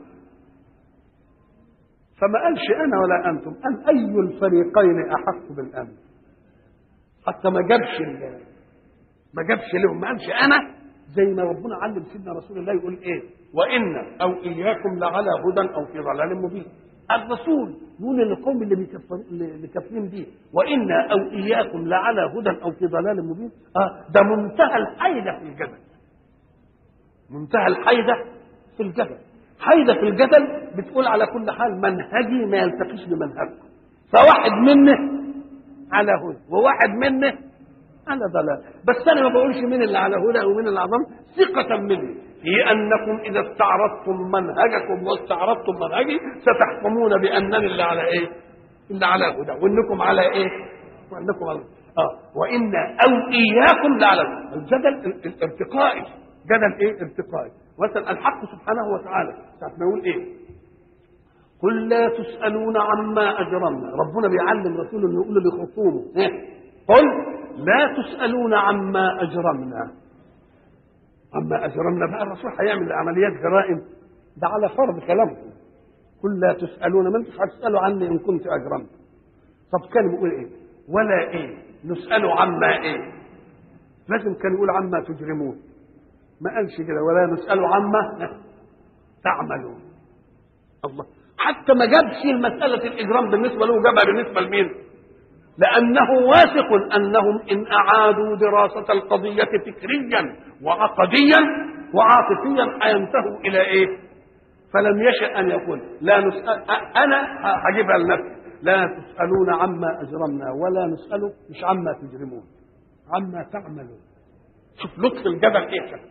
فما قالش أنا ولا أنتم أن أي الفريقين أحق بالأمن حتى ما جابش ما جابش لهم ما قالش أنا زي ما ربنا علم سيدنا رسول الله يقول إيه وإن أو إياكم لعلى هدى أو في ضلال مبين الرسول يقول للقوم اللي بيكفر اللي كافرين بيه وإنا أو إياكم لعلى هدى أو في ضلال مبين آه ده منتهى الحيدة في الجدل منتهى الحيدة في الجدل حيدة في الجدل بتقول على كل حال منهجي ما يلتقيش بمنهجكم فواحد منه على هدى وواحد منه على ضلال بس انا ما بقولش مين اللي على هدى ومين اللي على ضلال ثقة مني في انكم اذا استعرضتم منهجكم واستعرضتم منهجي ستحكمون بانني اللي على ايه؟ اللي على هدى وانكم على ايه؟ وانكم على اه وان او اياكم لعلى الجدل الارتقائي جدل ايه؟ ارتقائي مثلا الحق سبحانه وتعالى ساعة ما يقول ايه؟ قل لا تسألون عما أجرمنا ربنا بيعلم رسوله أنه يقول لخصومه إيه؟ قل لا تسألون عما أجرمنا عما أجرمنا بقى الرسول هيعمل عمليات جرائم ده على فرض كلامكم قل لا تسألون ما انتش هتسألوا عني إن كنت أجرمت طب كان بيقول إيه ولا إيه نسأل عما إيه لازم كان يقول عما تجرمون ما قالش كده ولا نسأل عما تعملون الله حتى ما جابش مسألة الإجرام بالنسبة له جابها بالنسبة لمين؟ لأنه واثق أنهم إن أعادوا دراسة القضية فكريا وعقديا وعاطفيا هينتهوا إلى إيه؟ فلم يشأ أن يقول لا نسأل أنا هجيبها لنفسي لا تسألون عما أجرمنا ولا نسأل مش عما تجرمون عما تعملون شوف لطف الجبل إيه شكل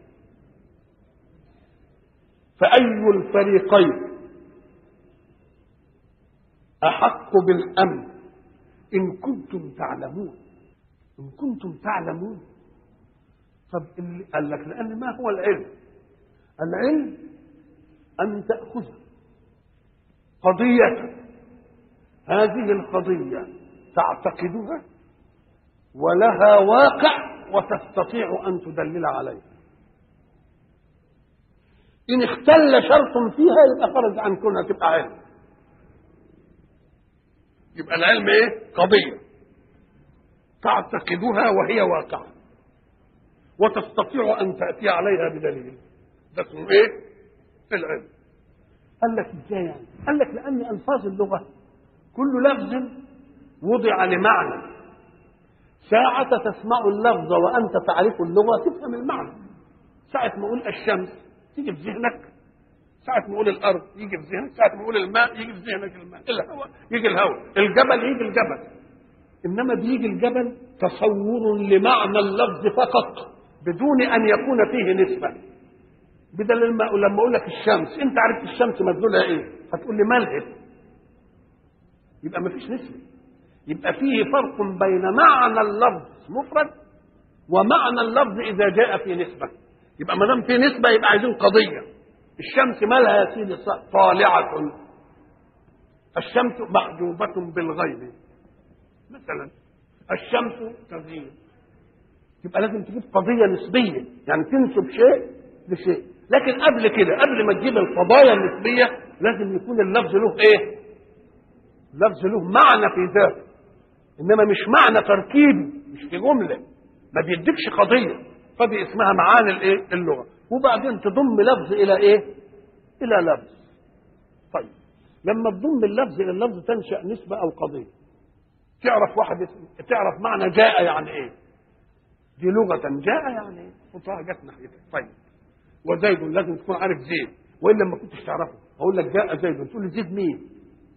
فأي الفريقين أحق بالأمن إن كنتم تعلمون إن كنتم تعلمون طب اللي قال لك لأن ما هو العلم العلم أن تأخذ قضية هذه القضية تعتقدها ولها واقع وتستطيع أن تدلل عليها إن اختل شرط فيها يبقى خرج عن كونها تبقى علم يبقى العلم ايه قضية تعتقدها وهي واقعة وتستطيع أن تأتي عليها بدليل ده اسمه ايه العلم قال لك ازاي يعني قال لك لأن ألفاظ اللغة كل لفظ وضع لمعنى ساعة تسمع اللفظ وأنت تعرف اللغة تفهم المعنى ساعة ما أقول الشمس تيجي في ذهنك ساعة ما أقول الأرض يجي في ذهنك ساعة ما أقول الماء يجي في ذهنك الماء الهواء يجي الهواء الجبل يجي الجبل إنما بيجي الجبل تصور لمعنى اللفظ فقط بدون أن يكون فيه نسبة بدل الماء لما أقول لك الشمس أنت عرفت الشمس مدلولها إيه هتقول لي ملهب يبقى ما فيش نسبة يبقى فيه فرق بين معنى اللفظ مفرد ومعنى اللفظ إذا جاء في نسبة يبقى ما دام في نسبة يبقى عايزين قضية الشمس مالها يا سيدي طالعة الشمس محجوبة بالغيب مثلا الشمس تزيد يبقى لازم تجيب قضية نسبية يعني تنسب شيء لشيء لكن قبل كده قبل ما تجيب القضايا النسبية لازم يكون اللفظ له ايه لفظ له معنى في ذاته انما مش معنى تركيبي مش في جملة ما بيديكش قضية فدي اسمها معاني الايه اللغة وبعدين تضم لفظ الى ايه الى لفظ طيب لما تضم اللفظ الى اللفظ تنشا نسبه او قضيه تعرف واحد اسم تعرف معنى جاء يعني ايه دي لغه جاء يعني ايه حطها جت ناحيتك طيب وزيد لازم تكون عارف زيد والا ما كنتش تعرفه اقول لك جاء زيد تقول لي زيد مين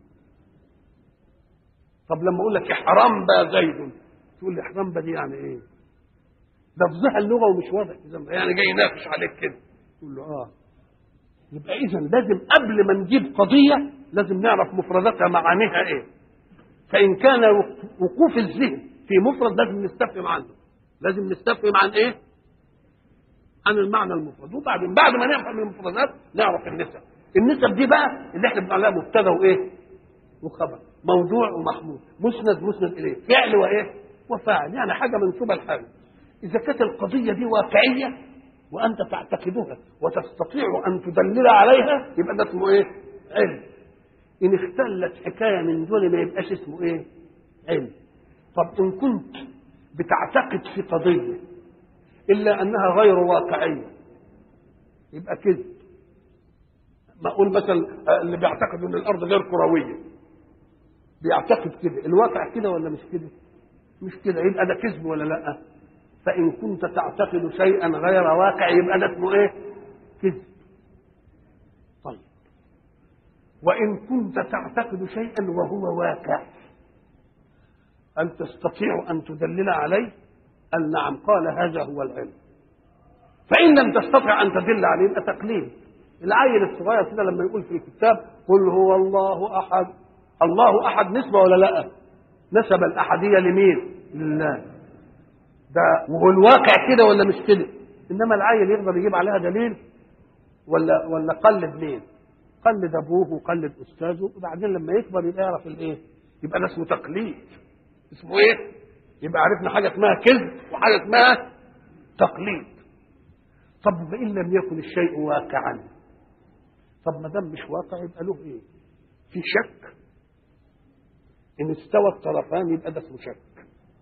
طب لما اقول لك احرام بقى زيد تقول لي احرام دي يعني ايه لفظها اللغه ومش واضح يعني جاي يناقش عليك كده تقول له اه يبقى اذا لازم قبل ما نجيب قضيه لازم نعرف مفرداتها معانيها ايه فان كان وقوف الذهن في مفرد لازم نستفهم عنه لازم نستفهم عن ايه عن المعنى المفرد وبعدين بعد ما نفهم المفردات نعرف النسب النسب دي بقى اللي احنا بنقول لها مبتدا وايه وخبر موضوع ومحمول مسند مسند اليه فعل وايه وفاعل يعني حاجه منسوبه لحاجه إذا كانت القضية دي واقعية وأنت تعتقدها وتستطيع أن تدلل عليها يبقى ده اسمه إيه؟ علم. إن اختلت حكاية من دول ما يبقاش اسمه إيه؟ علم. طب إن كنت بتعتقد في قضية إلا أنها غير واقعية يبقى كذب. ما أقول مثلا اللي بيعتقد أن الأرض غير كروية بيعتقد كده الواقع كده ولا مش كده؟ مش كده يبقى ده كذب ولا لأ؟ فإن كنت تعتقد شيئا غير واقع يبقى ده اسمه إيه؟ كذب. طيب. وإن كنت تعتقد شيئا وهو واقع هل تستطيع أن تدلل عليه؟ قال نعم قال هذا هو العلم. فإن لم تستطع أن تدل عليه يبقى تقليد. العيل الصغير كده لما يقول في الكتاب قل هو الله أحد الله أحد نسبة ولا لأ؟ نسب الأحدية لمين؟ لله. ده وهو الواقع كده ولا مش كده انما العيل يقدر يجيب عليها دليل ولا ولا قلد مين قلد ابوه وقلد استاذه وبعدين لما يكبر يبقى يعرف الايه يبقى ده اسمه تقليد اسمه ايه يبقى عرفنا حاجه اسمها كذب وحاجه اسمها تقليد طب وان لم يكن الشيء واقعا طب ما دام مش واقع يبقى له ايه في شك ان استوى الطرفان يبقى ده اسمه شك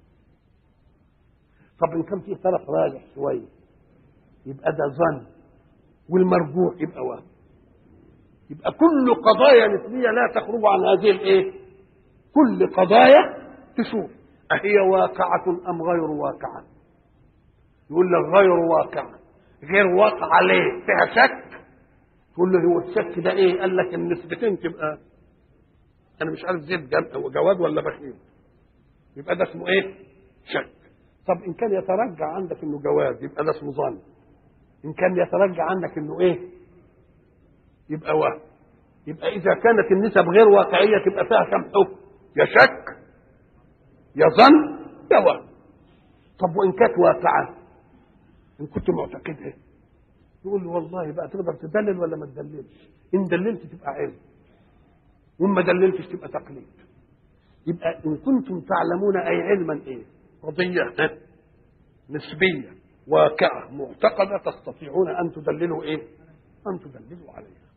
طب ان كان فيه طرف راجح شويه يبقى ده ظن والمرجوح يبقى وهم يبقى كل قضايا نسبيه لا تخرج عن هذه الايه كل قضايا تشوف أهي واقعة أم غير واقعة يقول لك غير واقعة غير واقعة ليه فيها شك تقول له هو الشك ده ايه قال لك النسبتين تبقى انا مش عارف زيد جواد ولا بخيل يبقى ده اسمه ايه شك طب ان كان يترجع عندك انه جواد يبقى ده اسمه ظن ان كان يترجع عندك انه ايه يبقى وهم يبقى اذا كانت النسب غير واقعيه تبقى فيها كم حكم يا شك يا ظن يا وهم طب وان كانت واقعه ان كنت معتقدها يقول له والله بقى تقدر تدلل ولا ما تدللش ان دللت تبقى علم وان ما دللتش تبقى تقليد يبقى ان كنتم تعلمون اي علما ايه قضيه نسبيه واقعه معتقده تستطيعون ان تدللوا ايه ان تدللوا عليها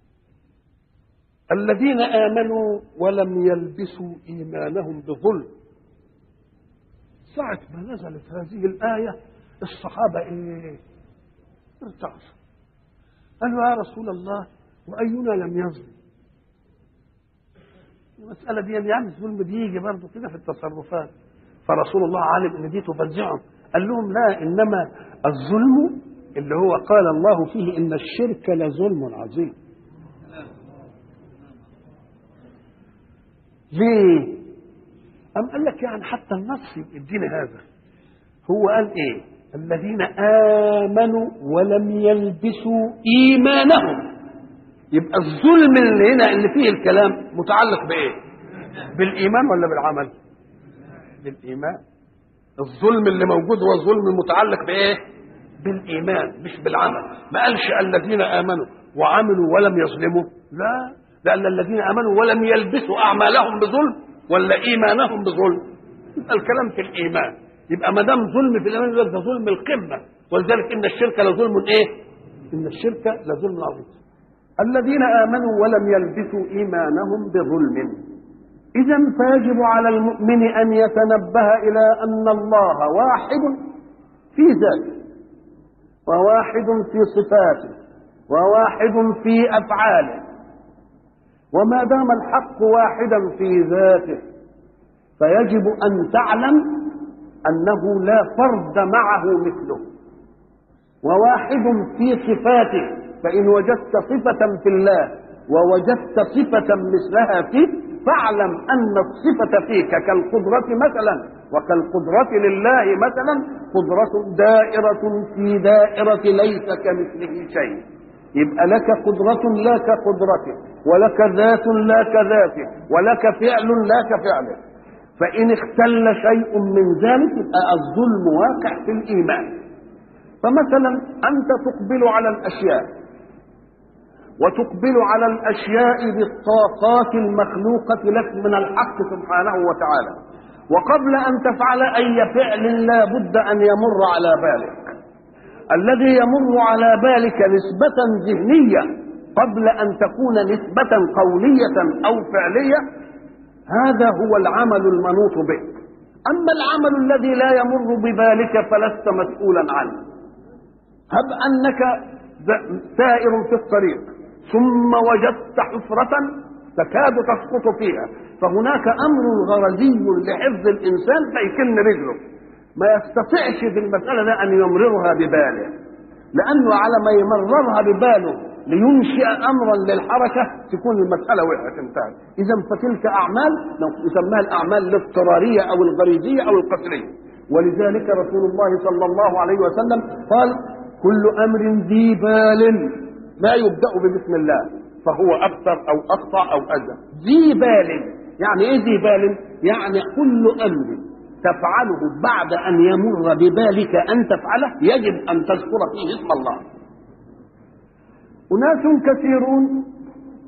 الذين امنوا ولم يلبسوا ايمانهم بظلم ساعة ما نزلت هذه الآية الصحابة إيه؟ ارتعشوا قالوا يا رسول الله وأينا لم يظلم المسألة دي يعني الظلم بيجي برضه كده في التصرفات فرسول الله عالم ان دي تفزعهم قال لهم لا انما الظلم اللي هو قال الله فيه ان الشرك لظلم عظيم ليه أم قال لك يعني حتى النص يدينا هذا هو قال ايه الذين آمنوا ولم يلبسوا إيمانهم يبقى الظلم اللي هنا اللي فيه الكلام متعلق بإيه بالإيمان ولا بالعمل بالإيمان الظلم اللي موجود هو الظلم المتعلق بإيه بالإيمان مش بالعمل ما قالش الذين آمنوا وعملوا ولم يظلموا لا لأن الذين آمنوا ولم يلبسوا أعمالهم بظلم ولا إيمانهم بظلم يبقى الكلام في الإيمان يبقى ما دام ظلم في الإيمان يبقى ده ظلم القمة ولذلك إن الشرك لظلم إيه؟ إن الشرك لظلم عظيم الذين آمنوا ولم يلبسوا إيمانهم بظلم إذا فيجب على المؤمن أن يتنبه إلى أن الله واحد في ذاته وواحد في صفاته وواحد في أفعاله وما دام الحق واحدا في ذاته فيجب أن تعلم أنه لا فرد معه مثله وواحد في صفاته فإن وجدت صفة في الله ووجدت صفة مثلها فيه فاعلم أن الصفة فيك كالقدرة مثلا وكالقدرة لله مثلا قدرة دائرة في دائرة ليس كمثله شيء يبقى لك قدرة لا كقدرته ولك ذات لا كذاته ولك فعل لا كفعله فإن اختل شيء من ذلك يبقى الظلم واقع في الإيمان فمثلا أنت تقبل على الأشياء وتقبل على الأشياء بالطاقات المخلوقة لك من الحق سبحانه وتعالى وقبل أن تفعل أي فعل لا بد أن يمر على بالك الذي يمر على بالك نسبة ذهنية قبل أن تكون نسبة قولية أو فعلية هذا هو العمل المنوط به أما العمل الذي لا يمر ببالك فلست مسؤولا عنه هب أنك سائر في الطريق ثم وجدت حفرة تكاد تسقط فيها فهناك أمر غرزي لحفظ الإنسان فيكن رجله ما يستطيعش في المسألة ده أن يمررها بباله لأنه على ما يمررها بباله لينشئ أمرا للحركة تكون المسألة وقعت انتهت إذا فتلك أعمال يسمىها الأعمال الاضطرارية أو الغريزية أو القسرية ولذلك رسول الله صلى الله عليه وسلم قال كل أمر ذي بال لا يبدأ ببسم الله فهو أكثر أو أخطأ أو أذى ذي بال يعني إيه ذي بال يعني كل أمر تفعله بعد أن يمر ببالك أن تفعله يجب أن تذكر فيه اسم الله أناس كثيرون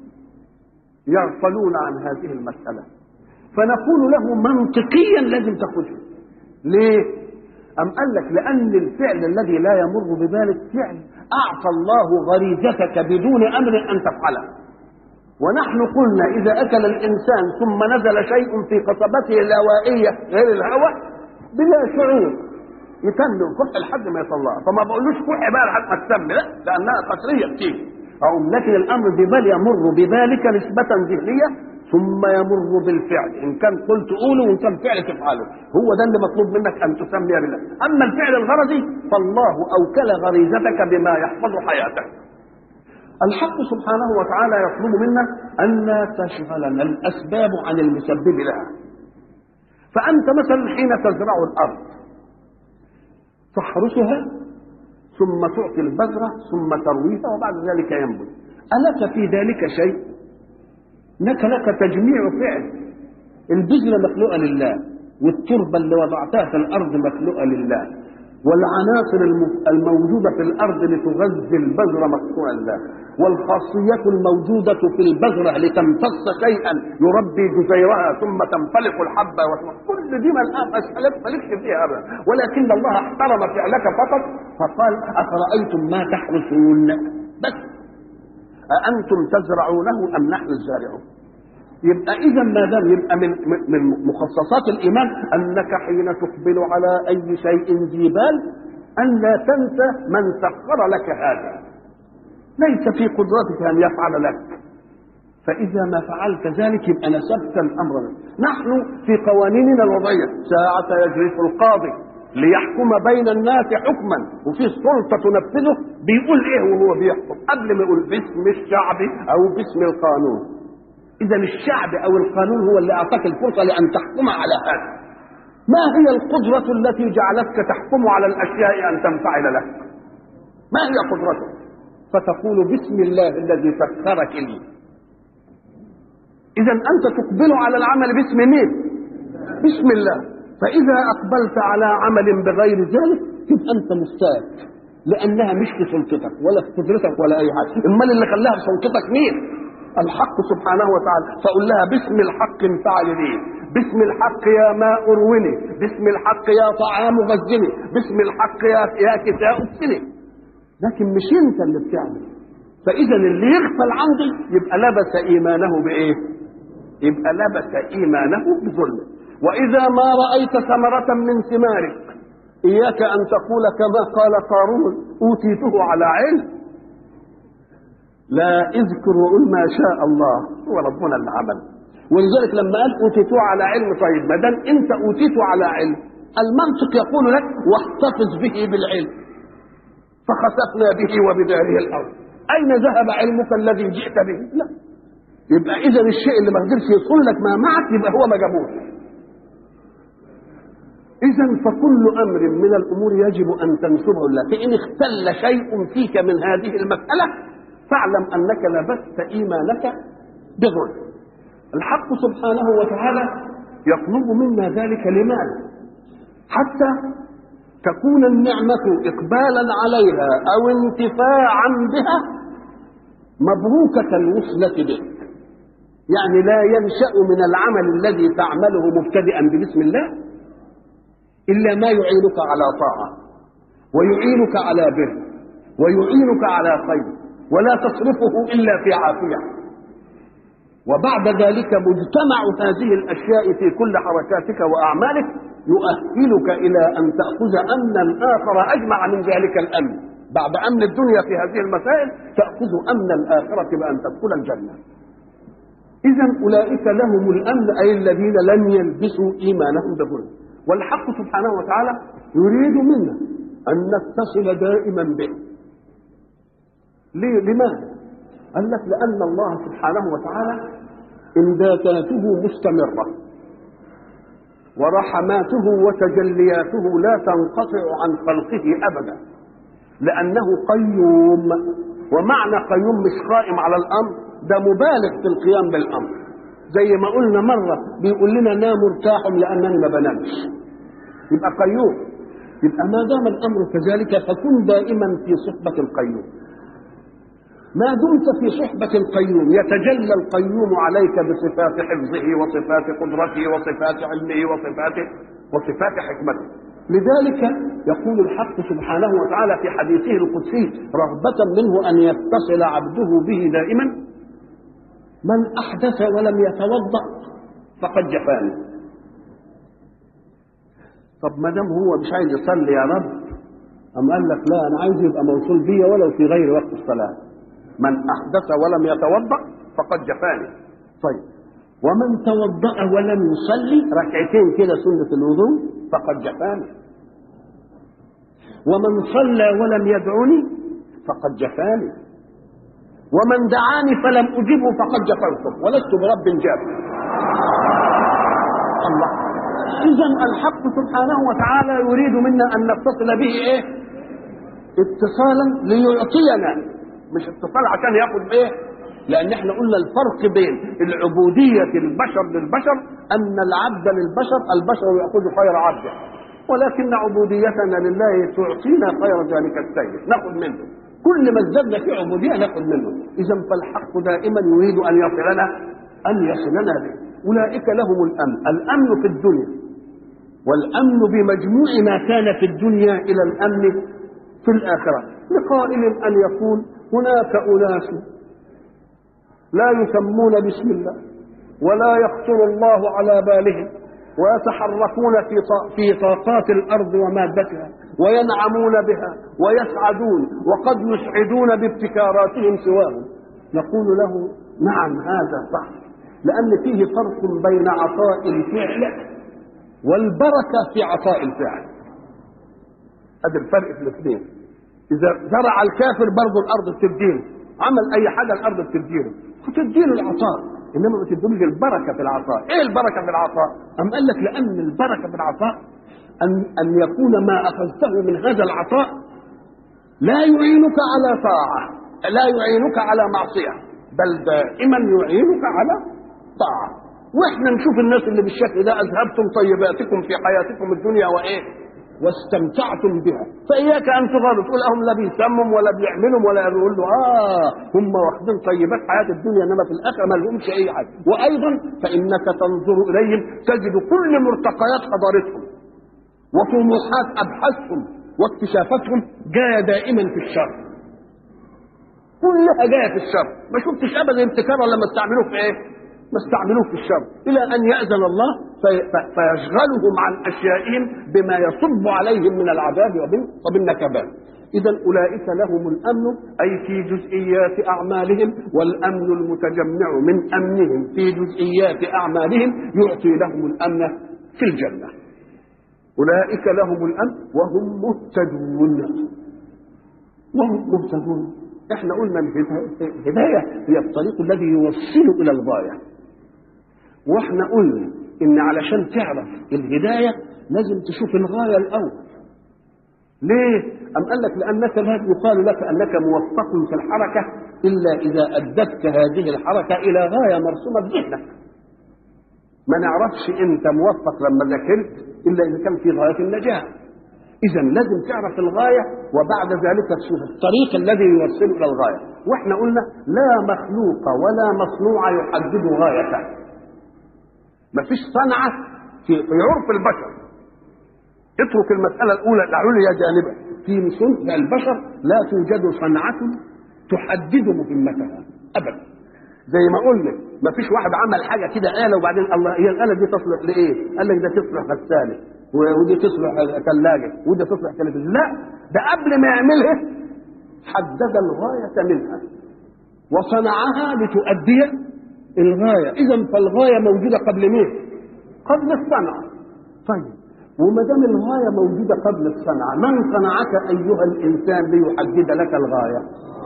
يغفلون عن هذه المسألة فنقول له منطقيا لازم تاخذه ليه؟ أم قال لك لأن الفعل الذي لا يمر ببالك فعل أعطى الله غريزتك بدون أمر أن تفعله ونحن قلنا إذا أكل الإنسان ثم نزل شيء في قصبته الهوائية غير الهواء بلا شعور يتم كح لحد ما يطلعها فما بقولوش كح بقى لحد ما تسمي لا لأنها قطرية بتيجي أو لكن الأمر ببال يمر ببالك نسبة ذهنية ثم يمر بالفعل إن كان قلت قوله وإن كان فعل تفعله هو ده اللي مطلوب منك أن تسمي بالله أما الفعل الغرضي فالله أوكل غريزتك بما يحفظ حياتك الحق سبحانه وتعالى يطلب منا أن لا تشغلنا الأسباب عن المسبب لها فأنت مثلا حين تزرع الأرض تحرسها ثم تعطي البذرة ثم ترويها وبعد ذلك ينبت ألك في ذلك شيء لك لك تجميع فعل البذرة مخلوقة لله والتربة اللي وضعتها في الأرض مخلوقة لله والعناصر الموجودة في الأرض لتغذي البذرة مخلوقة لله والخاصية الموجودة في البذرة لتمتص شيئا يربي جزيرها ثم تنفلق الحبة كل دي الآن مسألة مالكش فيها أبدا ولكن الله احترم فعلك فقط فقال أفرأيتم ما تحرسون بس أأنتم تزرعونه أم نحن الزارعون يبقى إذا ما دام يبقى من من مخصصات الإيمان أنك حين تقبل على أي شيء ذي بال أن لا تنسى من سخر لك هذا ليس في قدرتك أن يفعل لك فإذا ما فعلت ذلك يبقى نسبت الأمر نحن في قوانيننا الوضعية ساعة يجري القاضي ليحكم بين الناس حكما وفي سلطة تنفذه بيقول ايه وهو بيحكم قبل ما يقول باسم الشعب او باسم القانون اذا الشعب او القانون هو اللي اعطاك الفرصة لان تحكم على هذا ما هي القدرة التي جعلتك تحكم على الاشياء ان تنفعل لك ما هي قدرتك فتقول بسم الله الذي سخرك لي اذا انت تقبل على العمل باسم مين بسم الله فإذا أقبلت على عمل بغير ذلك تبقى أنت مستاك لأنها مش في سلطتك ولا في قدرتك ولا أي حاجة المال اللي خلاها في سلطتك مين؟ الحق سبحانه وتعالى فقل لها باسم الحق انفعل لي باسم الحق يا ماء اروني باسم الحق يا طعام غزني باسم الحق يا يا كساء اكسني لكن مش انت اللي بتعمل فاذا اللي يغفل عندي يبقى لبس ايمانه بايه يبقى لبس ايمانه بظلم وإذا ما رأيت ثمرة من ثمارك إياك أن تقول كما قال قارون أوتيته على علم لا اذكر وقل ما شاء الله هو ربنا اللي عمل ولذلك لما قال أوتيته على علم طيب ما دام أنت أوتيته على علم المنطق يقول لك واحتفظ به بالعلم فخسفنا به وبداره الأرض أين ذهب علمك الذي جئت به؟ لا يبقى إذا الشيء اللي ما قدرش يدخل لك ما معك يبقى هو ما جابوش إذا فكل أمر من الأمور يجب أن تنسبه لله فإن اختل شيء فيك من هذه المسألة فاعلم أنك لبست إيمانك بظلم الحق سبحانه وتعالى يطلب منا ذلك لماذا حتى تكون النعمة إقبالا عليها أو انتفاعا بها مبروكة الوصلة بك يعني لا ينشأ من العمل الذي تعمله مبتدئا ببسم الله إلا ما يعينك على طاعة ويعينك على بر ويعينك على خير ولا تصرفه إلا في عافية وبعد ذلك مجتمع هذه الأشياء في كل حركاتك وأعمالك يؤهلك إلى أن تأخذ أمنا آخر أجمع من ذلك الأمن بعد أمن الدنيا في هذه المسائل تأخذ أمن الآخرة بأن تدخل الجنة إذا أولئك لهم الأمن أي الذين لم يلبسوا إيمانهم بظلم والحق سبحانه وتعالى يريد منا أن نتصل دائما به ليه؟ لماذا؟ قال لك لأن الله سبحانه وتعالى إمداداته مستمرة ورحماته وتجلياته لا تنقطع عن خلقه أبدا لأنه قيوم ومعنى قيوم مش قائم على الأمر ده مبالغ في القيام بالأمر زي ما قلنا مرة بيقول لنا نام ارتاح لأنني ما بنامش يبقى قيوم يبقى ما دام الأمر كذلك فكن دائما في صحبة القيوم ما دمت في صحبة القيوم يتجلى القيوم عليك بصفات حفظه وصفات قدرته وصفات علمه وصفات وصفات حكمته لذلك يقول الحق سبحانه وتعالى في حديثه القدسي رغبة منه أن يتصل عبده به دائما من أحدث ولم يتوضأ فقد جفاني طب ما دام هو مش عايز يصلي يا رب أم قال لك لا أنا عايز يبقى موصول بيا ولو في غير وقت الصلاة من أحدث ولم يتوضأ فقد جفاني طيب ومن توضأ ولم يصلي ركعتين كده سنة الوضوء فقد جفاني ومن صلى ولم يدعني فقد جفاني ومن دعاني فلم أجبه فقد جفرته ولست برب جاف الله إذا الحق سبحانه وتعالى يريد منا أن نتصل به إيه؟ اتصالا ليعطينا مش اتصال عشان ياخد ايه لان احنا قلنا الفرق بين العبودية البشر للبشر ان العبد للبشر البشر يأخذ خير عبده ولكن عبوديتنا لله تعطينا خير ذلك السيد ناخذ منه كل ما ازددنا في عبودية ناخذ منه اذا فالحق دائما يريد ان يصلنا ان يصلنا به اولئك لهم الامن الامن في الدنيا والامن بمجموع ما كان في الدنيا الى الامن في الاخره لقائل ان يقول هناك أناس لا يسمون باسم الله ولا يخطر الله على بالهم ويتحركون في في طاقات الارض ومادتها وينعمون بها ويسعدون وقد يسعدون بابتكاراتهم سواهم نقول له نعم هذا صح لان فيه فرق بين عطاء الفعل والبركه في عطاء الفعل هذا الفرق في الاثنين اذا زرع الكافر برضه الارض بتديله عمل اي حاجه الارض بتديله وتديله العطاء انما ما تديلوش البركه في العطاء ايه البركه في العطاء ام قال لك لان البركه في العطاء ان ان يكون ما اخذته من هذا العطاء لا يعينك على طاعه لا يعينك على معصيه بل دائما يعينك على طاعه واحنا نشوف الناس اللي بالشكل ده اذهبتم طيباتكم في حياتكم الدنيا وايه واستمتعتم بها فإياك أن تغار تقول هم لا بيسمم ولا بيعملوا ولا يقول له آه هم واخدين طيبات حياة الدنيا إنما في الآخر ما لهمش أي حاجة وأيضا فإنك تنظر إليهم تجد كل مرتقيات حضارتهم وطموحات أبحاثهم واكتشافاتهم جاية دائما في الشر كلها جاية في الشر ما شفتش أبدا ابتكار لما استعملوه في إيه ما استعملوه في الشر الى ان ياذن الله فيشغلهم عن اشيائهم بما يصب عليهم من العذاب وبالنكبات اذا اولئك لهم الامن اي في جزئيات اعمالهم والامن المتجمع من امنهم في جزئيات اعمالهم يعطي لهم الامن في الجنه اولئك لهم الامن وهم مهتدون وهم مهتدون احنا قلنا الهدايه هي الطريق الذي يوصل الى الغايه واحنا قلنا ان علشان تعرف الهدايه لازم تشوف الغايه الاول ليه ام قال لك لانك لا يقال لك انك موفق في الحركه الا اذا ادتك هذه الحركه الى غايه مرسومه بذهنك ما نعرفش انت موفق لما ذاكرت الا اذا كان في غايه النجاه اذا لازم تعرف الغايه وبعد ذلك تشوف الطريق الذي يوصل الى الغايه واحنا قلنا لا مخلوق ولا مصنوع يحدد غايته ما فيش صنعة في, في عرف البشر اترك المسألة الأولى العليا جانبا في صنع البشر لا توجد صنعة تحدد مهمتها أبدا زي ما قلنا ما فيش واحد عمل حاجة كده آلة وبعدين الله هي الآلة دي تصلح لإيه؟ قال لك ده تصلح غسالة ودي تصلح ثلاجة ودي تصلح تلفزيون لا ده قبل ما يعملها حدد الغاية منها وصنعها لتؤدي الغاية إذا فالغاية موجودة قبل مين؟ قبل الصنعة طيب وما دام الغاية موجودة قبل الصنعة من صنعك أيها الإنسان ليحدد لك الغاية؟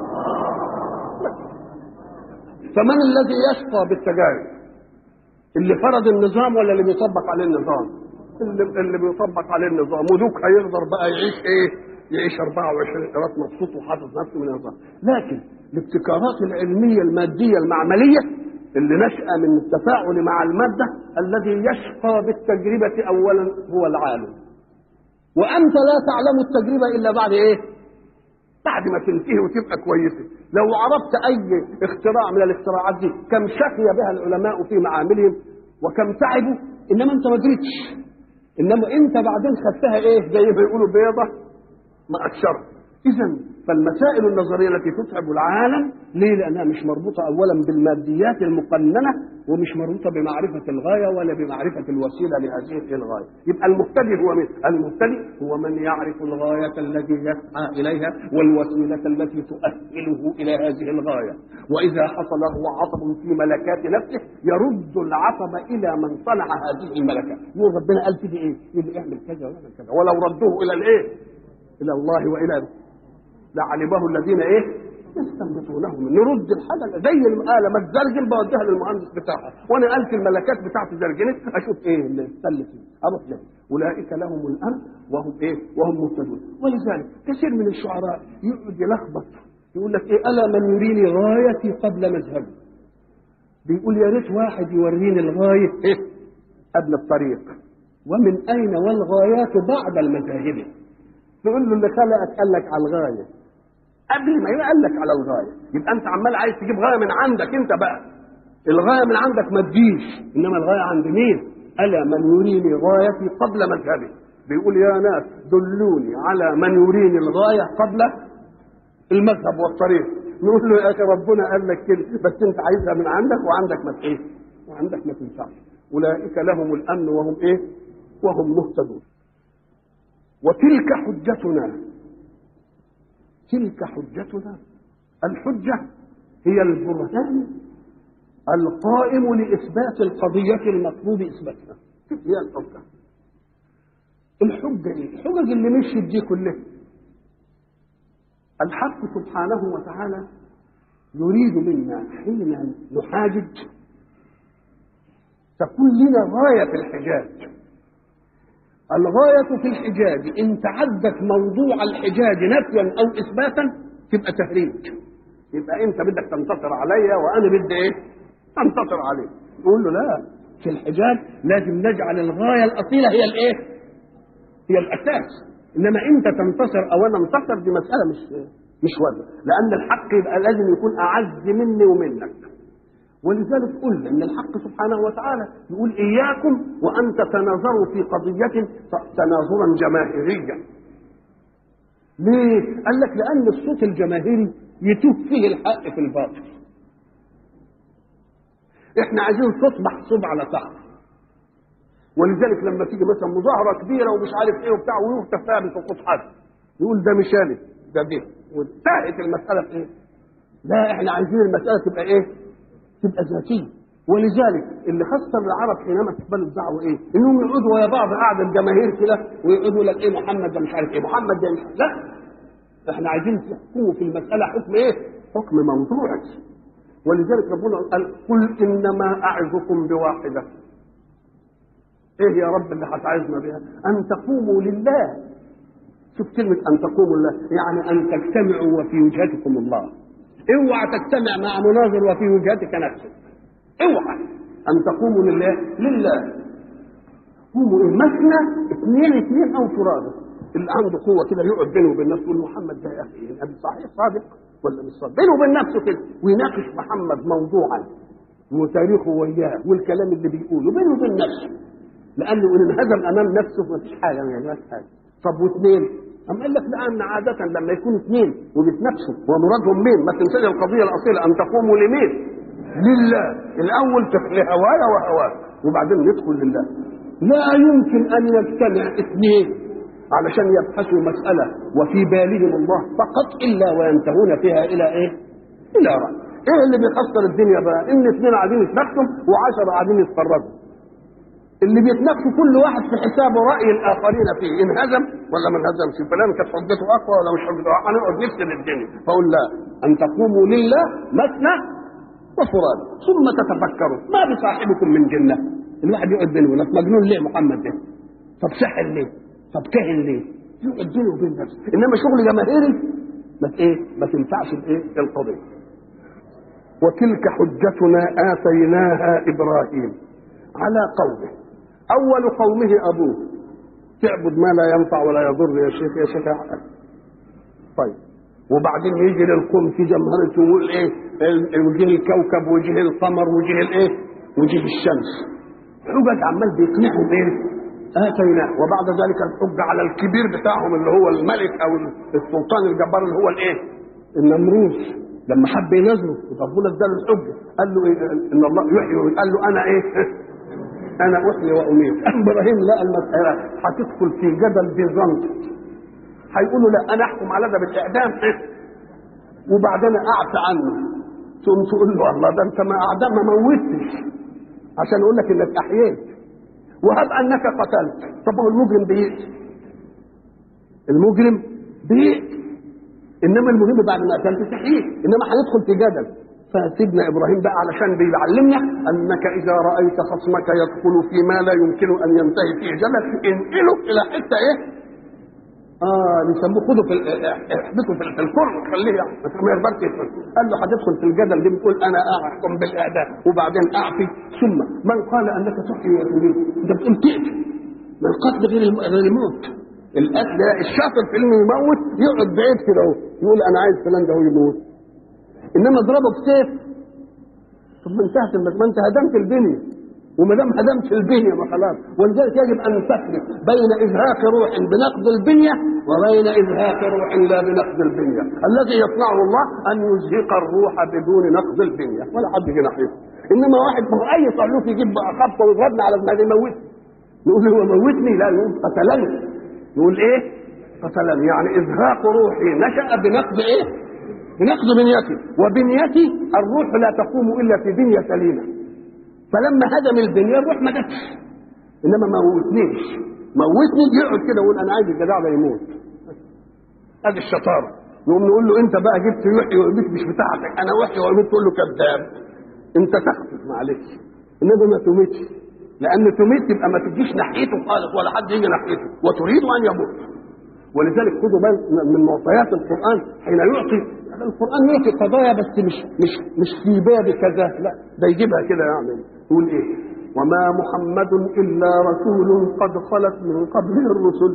فمن الذي يشقى بالتجارب؟ اللي فرض النظام ولا اللي بيطبق عليه النظام؟ اللي, اللي بيطبق عليه النظام ودوك هيقدر بقى يعيش ايه؟ يعيش 24 قيراط مبسوط وحافظ نفسه من النظام لكن الابتكارات العلمية المادية المعملية اللي نشأ من التفاعل مع المادة الذي يشقى بالتجربة أولا هو العالم وأنت لا تعلم التجربة إلا بعد إيه؟ بعد ما تنتهي وتبقى كويسه لو عرفت اي اختراع من الاختراعات دي كم شقي بها العلماء في معاملهم وكم تعبوا انما انت ما جريتش انما انت بعدين خدتها ايه زي ما يقولوا بيضه ما اكشرت اذا فالمسائل النظريه التي تتعب العالم ليه؟ لانها مش مربوطه اولا بالماديات المقننه ومش مربوطه بمعرفه الغايه ولا بمعرفه الوسيله لهذه الغايه. يبقى المبتدئ هو من؟ المبتدئ هو من يعرف الغايه التي يسعى اليها والوسيله التي تؤهله الى هذه الغايه. واذا حصل له عطب في ملكات نفسه يرد العطب الى من صنع هذه الملكات. يقول ربنا قال فيه ايه؟ يقول اعمل كذا واعمل كذا ولو ردوه الى الايه؟ الى الله والى لعلمه الذين ايه يستنبطونه من نرد الحاجه زي الاله ما تزرجن بوديها للمهندس بتاعها وانا قلت الملكات بتاعتي زرجنت اشوف ايه اللي استل فيه اروح له اولئك لهم الامن وهم ايه وهم مهتدون ولذلك كثير من الشعراء يقعد يلخبط يقول لك ايه الا من يريني غايتي قبل مذهبي بيقول يا ريت واحد يوريني الغايه ايه قبل الطريق ومن اين والغايات بعد المذاهب تقول له اللي خلقك قال لك على الغايه قبل ما يقول لك على الغايه يبقى انت عمال عايز تجيب غايه من عندك انت بقى الغايه من عندك ما تجيش انما الغايه عند مين الا من يريني غايتي قبل مذهبي بيقول يا ناس دلوني على من يريني الغايه قبل المذهب والطريق نقول له يا اخي ربنا قال لك كده بس انت عايزها من عندك وعندك ما ايه وعندك ما تنفعش اولئك لهم الامن وهم ايه وهم مهتدون وتلك حجتنا تلك حجتنا الحجة هي البرهان القائم لإثبات القضية المطلوب إثباتها هي الحجة الحجة إيه؟ الحجج اللي مشيت دي كلها الحق سبحانه وتعالى يريد منا حين نحاجج تكون لنا غاية في الحجاج الغاية في الحجاج إن تعدت موضوع الحجاج نفيا أو إثباتا تبقى تهريج يبقى أنت بدك تنتصر عليا وأنا بدي إيه؟ أنتصر عليك يقول له لا في الحجاج لازم نجعل الغاية الأصيلة هي الإيه؟ هي الأساس إنما أنت تنتصر أو أنا انتصر دي مسألة مش مش وزن لأن الحق يبقى لازم يكون أعز مني ومنك ولذلك قلنا ان الحق سبحانه وتعالى يقول اياكم وان تتناظروا في قضيه تناظرا جماهيريا. ليه؟ قال لك لان الصوت الجماهيري يتوه فيه الحق في الباطل. احنا عايزين صوت محسوب على سقف. ولذلك لما تيجي مثلا مظاهره كبيره ومش عارف ايه وبتاع ويهتف فيها بسقوط حد يقول ده مش انا ده ده وانتهت المساله في ايه؟ لا احنا عايزين المساله تبقى ايه؟ تبقى ذاتيه ولذلك اللي خسر العرب حينما تقبلوا الدعوه ايه؟ انهم يقعدوا ويا بعض قاعده الجماهير كده ويقعدوا لك ايه محمد ده مش عارف ايه محمد ده مش لا احنا عايزين تحكموا في المساله حكم ايه؟ حكم موضوعي ولذلك ربنا قال قل انما اعظكم بواحده ايه يا رب اللي هتعظنا بها؟ ان تقوموا لله شوف كلمه ان تقوموا لله يعني ان تجتمعوا وفي وجهتكم الله اوعى تجتمع مع مناظر وفي وجهتك نفسك اوعى ان تقوموا لله لله قوموا ايه مثنى اثنين اثنين او فرادى اللي عنده قوه كده يقعد بينه وبين نفسه يقول محمد ده يا اخي النبي صحيح صادق ولا مش صادق بينه وبين نفسه كده ويناقش محمد موضوعا وتاريخه وياه والكلام اللي بيقوله بينه وبين نفسه لانه ان انهزم امام نفسه ما فيش حاجه ما يعملش حاجه طب واثنين أم قال لك لأن عادة لما يكون اثنين وبيتنافسوا ومرادهم مين؟ ما تنساش القضية الأصيلة أن تقوموا لمين؟ لله، الأول لهوايا وهواك، وبعدين ندخل لله. لا يمكن أن يجتمع اثنين علشان يبحثوا مسألة وفي بالهم الله فقط إلا وينتهون فيها إلى إيه؟ إلى رأي. إيه اللي بيخسر الدنيا بقى؟ إن اثنين قاعدين يتنافسوا وعشرة قاعدين يتفرجوا. اللي بيتنافسوا كل واحد في حسابه راي الاخرين فيه انهزم ولا ما انهزمش فلان كانت حجته اقوى ولا مش حجته اقوى هنقعد نفسد الدنيا فاقول لا ان تقوموا لله مثنى وفراد ثم تتفكروا ما بصاحبكم من جنه الواحد يقعد بينه يقول مجنون ليه محمد ده طب سحر ليه طب كاهن ليه يقعد بينه وبين نفسه انما شغل جماهيري ما ايه ما تنفعش الايه القضيه وتلك حجتنا اتيناها ابراهيم على قومه اول قومه ابوه تعبد ما لا ينفع ولا يضر يا شيخ يا شيخ طيب وبعدين يجي للقوم في جمهرته ويقول ايه ال- وجه الكوكب وجه القمر وجه الايه وجه الشمس حجج عمال بيقنعهم ايه اتيناه وبعد ذلك الحجه على الكبير بتاعهم اللي هو الملك او السلطان الجبار اللي هو الايه النمروز لما حب ينزله ربنا اداله الحجه قال له إيه ان الله يحيي ويميت. قال له انا ايه انا احيي واميت ابراهيم لقى المساله هتدخل في جدل بيزنطي هيقولوا لا انا احكم على ده بالاعدام وبعدين اعفى عنه ثم تقول له الله ده انت ما اعدام ما موتش عشان اقول لك انك احييت وهب انك قتلت طب هو المجرم بيقتل المجرم بيقتل انما المهم بعد ما قتلت تحييه انما هندخل في جدل فسيدنا ابراهيم بقى علشان بيعلمنا انك اذا رايت خصمك يدخل فيما لا يمكن ان ينتهي فيه جدل انقله الى حته ايه؟ اه بيسموه خده في ال- احبسه في ال- في الكرة خليه يعني ما يقدرش يدخل قال له هتدخل في الجدل دي بتقول انا احكم بالاعدام وبعدين اعفي ثم من قال انك تحيي وتميت انت بتقول تقتل ما القتل غير الم- غير الموت القتل ده الشاطر في انه يموت يقعد بعيد كده اهو يقول انا عايز فلان ده هو يموت انما اضربه بسيف طب ما انتهت المس- ما انت هدمت البنيه وما دام هدمت البنيه ما خلاص ولذلك يجب ان تفرق بين ازهاق روح بنقض البنيه وبين ازهاق روح لا بنقض البنيه الذي يصنعه الله ان يزهق الروح بدون نقض البنيه ولا حد يجي ناحيته انما واحد ما هو اي صعلوك يجيب بقى خبطه ويضربني على دماغي يموتني نقول هو موتني لا نقول قتلني نقول ايه قتلني يعني ازهاق روحي نشا بنقض ايه بنقض بنيتي وبنيتي الروح لا تقوم الا في بنيه سليمه فلما هدم البنيه الروح ما جاتش انما ما موتنيش موتني يقعد كده يقول انا عايز الجدع ده يموت ادي الشطاره نقوم نقول له انت بقى جبت يحيى ويميت مش بتاعتك انا وحي ويميت تقول له كذاب انت تخطف معلش انما ما تميتش لان تميت يبقى ما تجيش ناحيته خالص ولا حد يجي ناحيته وتريد ان يموت ولذلك خدوا بال من معطيات القران حين يعطي القران يعطي قضايا بس مش مش مش في باب كذا لا ده يجيبها كده يعني يقول ايه وما محمد الا رسول قد خلت من قبله الرسل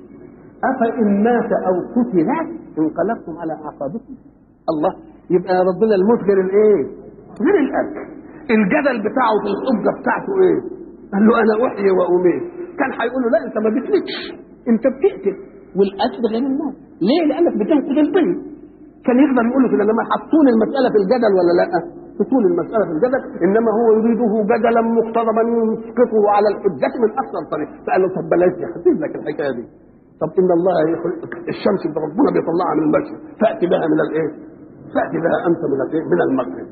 افان مات او قتل انقلبتم على اعقابكم الله يبقى ربنا الموت غير الايه غير القتل الجدل بتاعه في الحجه بتاعته ايه قال له انا احيي واميت كان هيقول له لا انت ما بتموتش انت بتقتل والقتل غير الموت ليه لانك بتنقذ البني كان يقدر يقول له كده لما حطون المساله في الجدل ولا لا تطول المسألة في الجدل إنما هو يريده جدلا مقتضبا يسقطه على الحجة من أكثر طريق فقال له طب بلاش دي هسيب لك الحكاية دي طب إن الله يخلق الشمس اللي ربنا بيطلعها من المشرق فأتي بها من الإيه؟ فأتي بها أنت من الإيه؟ من المغرب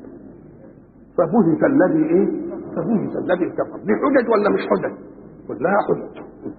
فبهت الذي إيه؟ فبهت الذي كفر دي حجج ولا مش حجج؟ كلها حجج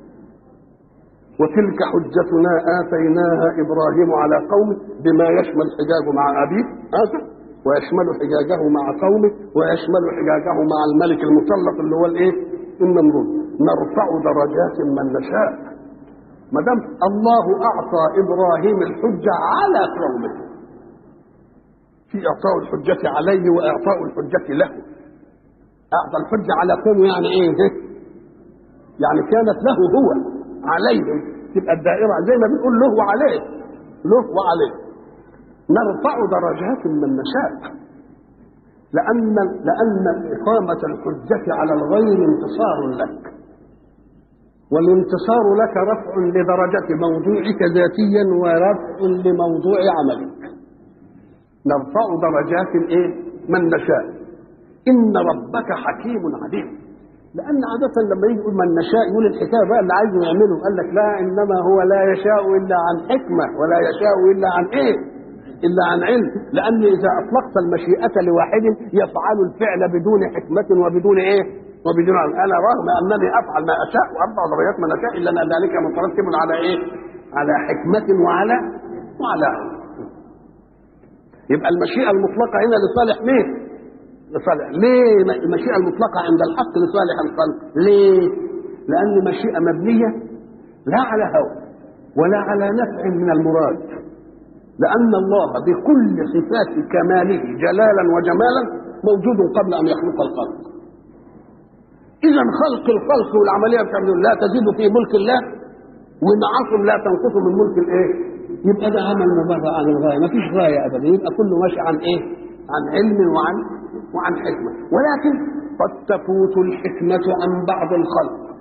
وتلك حجتنا آتيناها إبراهيم على قومه بما يشمل حجاجه مع أبيه آسف ويشمل حجاجه مع قومه ويشمل حجاجه مع الملك المسلط اللي هو الايه؟ النمرود نرفع درجات من نشاء ما دام الله اعطى ابراهيم الحجه على قومه في اعطاء الحجه عليه واعطاء الحجه له اعطى الحجه على قومه يعني ايه؟ يعني كانت له هو عليهم تبقى الدائره زي ما بنقول له وعليه له وعليه نرفع درجات من نشاء لأن لأن إقامة الحجة على الغير انتصار لك والانتصار لك رفع لدرجة موضوعك ذاتيا ورفع لموضوع عملك نرفع درجات ايه من نشاء إن ربك حكيم عليم لأن عادة لما يجي يقول من نشاء يقول الحكاية بقى اللي عايزه يعمله قال لك لا إنما هو لا يشاء إلا عن حكمة ولا يشاء إلا عن إيه إلا عن علم لأن إذا أطلقت المشيئة لواحد يفعل الفعل بدون حكمة وبدون إيه وبدون علم أنا رغم أنني أفعل ما أشاء وأرفع درجات ما أشاء إلا أن ذلك مترتب على إيه على حكمة وعلى وعلى علم يبقى المشيئة المطلقة هنا لصالح مين لصالح ليه المشيئة المطلقة عند الحق لصالح الخلق ليه لأن مشيئة مبنية لا على هوى ولا على نفع من المراد لأن الله بكل صفات كماله جلالا وجمالا موجود قبل أن يخلق الخلق إذا خلق الخلق والعملية بتاعته لا تزيد في ملك الله ونعصم لا تنقص من ملك الإيه؟ يبقى ده عمل مبرر عن الغايه ما فيش غايه ابدا يبقى كله ماشي عن ايه عن علم وعن وعن حكمه ولكن قد تفوت الحكمه عن بعض الخلق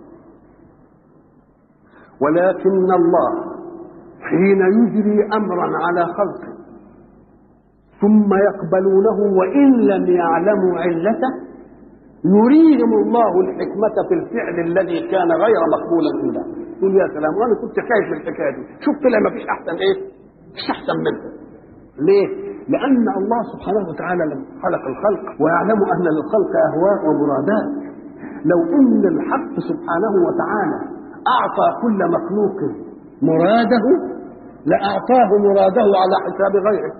ولكن الله حين يجري امرا على خلقه ثم يقبلونه وان لم يعلموا علته يريهم الله الحكمة في الفعل الذي كان غير مقبولا عنده يقول يا سلام وانا كنت خايف من الحكايه دي شوف طلع ما فيش احسن ايه مش احسن منه ليه لان الله سبحانه وتعالى لما خلق الخلق ويعلم ان للخلق اهواء ومرادات لو ان الحق سبحانه وتعالى اعطى كل مخلوق مراده لاعطاه مراده على حساب غيره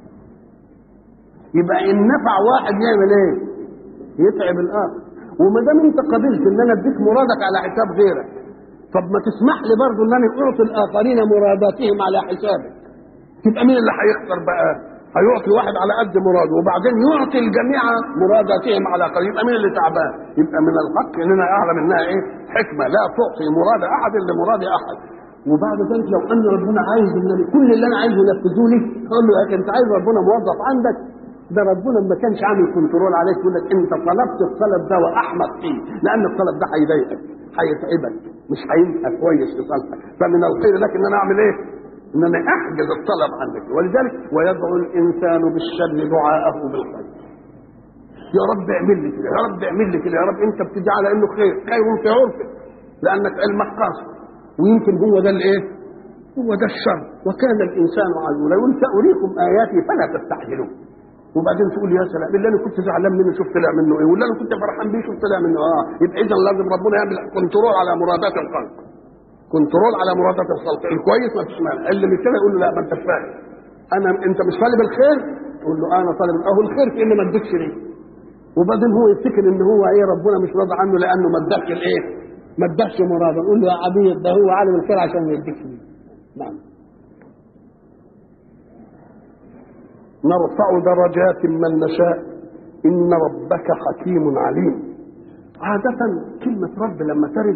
يبقى ان نفع واحد يعمل ايه يتعب الاخر وما دام انت قبلت ان انا اديك مرادك على حساب غيرك طب ما تسمح لي برضه ان انا اعطي الاخرين مراداتهم على حسابك تبقى مين اللي هيخسر بقى هيعطي واحد على قد مراده وبعدين يعطي الجميع مراداتهم على قدر يبقى مين اللي تعبان يبقى من الحق اننا اعلم انها ايه حكمه لا تعطي مراد احد لمراد احد وبعد ذلك لو ان ربنا عايز ان كل اللي انا عايزه ينفذوا لي اقول له يا اخي انت عايز ربنا موظف عندك ده ربنا ما كانش عامل كنترول عليك يقول لك انت طلبت الطلب ده واحمق فيه لان الطلب ده هيضايقك هيتعبك مش هيبقى كويس في صالحك فمن الخير لك ان انا اعمل ايه؟ ان انا احجز الطلب عنك ولذلك ويدعو الانسان بالشر دعاءه بالخير يا رب اعمل لي كده يا رب اعمل لي كده يا رب انت بتدعي على انه خير خير في عرفك لانك علمك قاصر ويمكن هو ده الايه؟ هو ده الشر وكان الانسان عجولا يقول ساريكم اياتي فلا تستعجلون وبعدين تقول يا سلام اللي انا كنت زعلان منه شوف طلع منه ايه واللي انا كنت فرحان بيه شوف طلع منه اه يبقى اذا لازم ربنا يعمل كنترول على مرادات الخلق كنترول على مرادات الخلق الكويس ما فيش مانع اللي مش كده يقول له لا ما انت فاهم انا انت مش طالب الخير يقول له انا طالب اهو الخير في اني ما اديكش ليه وبعدين هو يفتكر ان هو ايه ربنا مش راضي عنه لانه ما اداكش الايه ما اداكش مراده نقول له يا عبيد ده هو عالم الخير عشان ما يديكش ليه نعم نرفع درجات من نشاء إن ربك حكيم عليم عادة كلمة رب لما ترد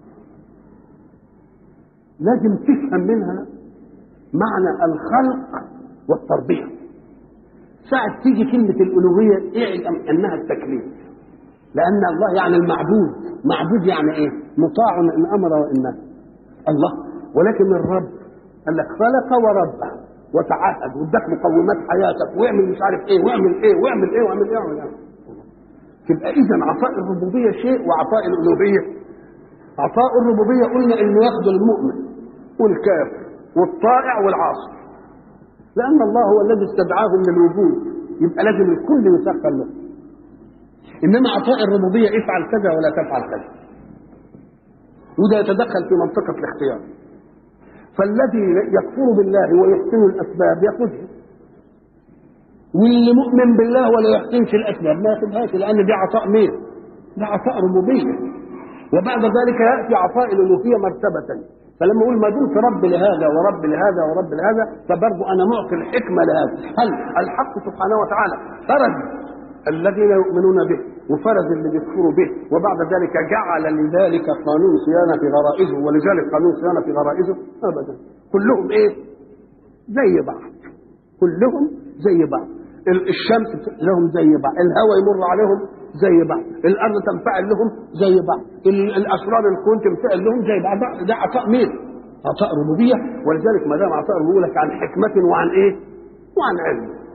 لازم تفهم منها معنى الخلق والتربية ساعة تيجي كلمة الألوهية اعلم أنها التكليف لأن الله يعني المعبود معبود يعني إيه مطاع إن أمر وإن نهى الله ولكن الرب قال لك خلق ورب وتعهد واداك مقومات حياتك واعمل مش عارف ايه واعمل ايه واعمل ايه واعمل ايه واعمل ايه تبقى اذا عطاء الربوبيه شيء وعطاء الالوهيه عطاء الربوبيه قلنا انه ياخذ المؤمن والكافر والطائع والعاصي لان الله هو الذي استدعاهم للوجود يبقى لازم الكل يسخر له انما عطاء الربوبيه افعل كذا ولا تفعل كذا وده يتدخل في منطقه الاختيار فالذي يكفر بالله ويحسن الاسباب ياخذها واللي مؤمن بالله ولا يحسنش الاسباب ما ياخذهاش لان دي عطاء مين؟ ده عطاء ربوبيه وبعد ذلك ياتي عطاء الالوهيه مرتبه فلما اقول ما دمت رب لهذا ورب لهذا ورب لهذا فبرضه انا معطي الحكمه لهذا هل الحق سبحانه وتعالى فرض الذين يؤمنون به وفرض اللي بيكفروا به وبعد ذلك جعل لذلك قانون صيانه في غرائزه ولذلك قانون صيانه في غرائزه ابدا كلهم ايه؟ زي بعض كلهم زي بعض الشمس لهم زي بعض الهواء يمر عليهم زي بعض الارض تنفعل لهم زي بعض الاسرار الكون تنفعل لهم زي بعض ده عطاء مين؟ عطاء ربوبيه ولذلك ما دام عطاء ربوبيه لك عن حكمه وعن ايه؟ وعن علم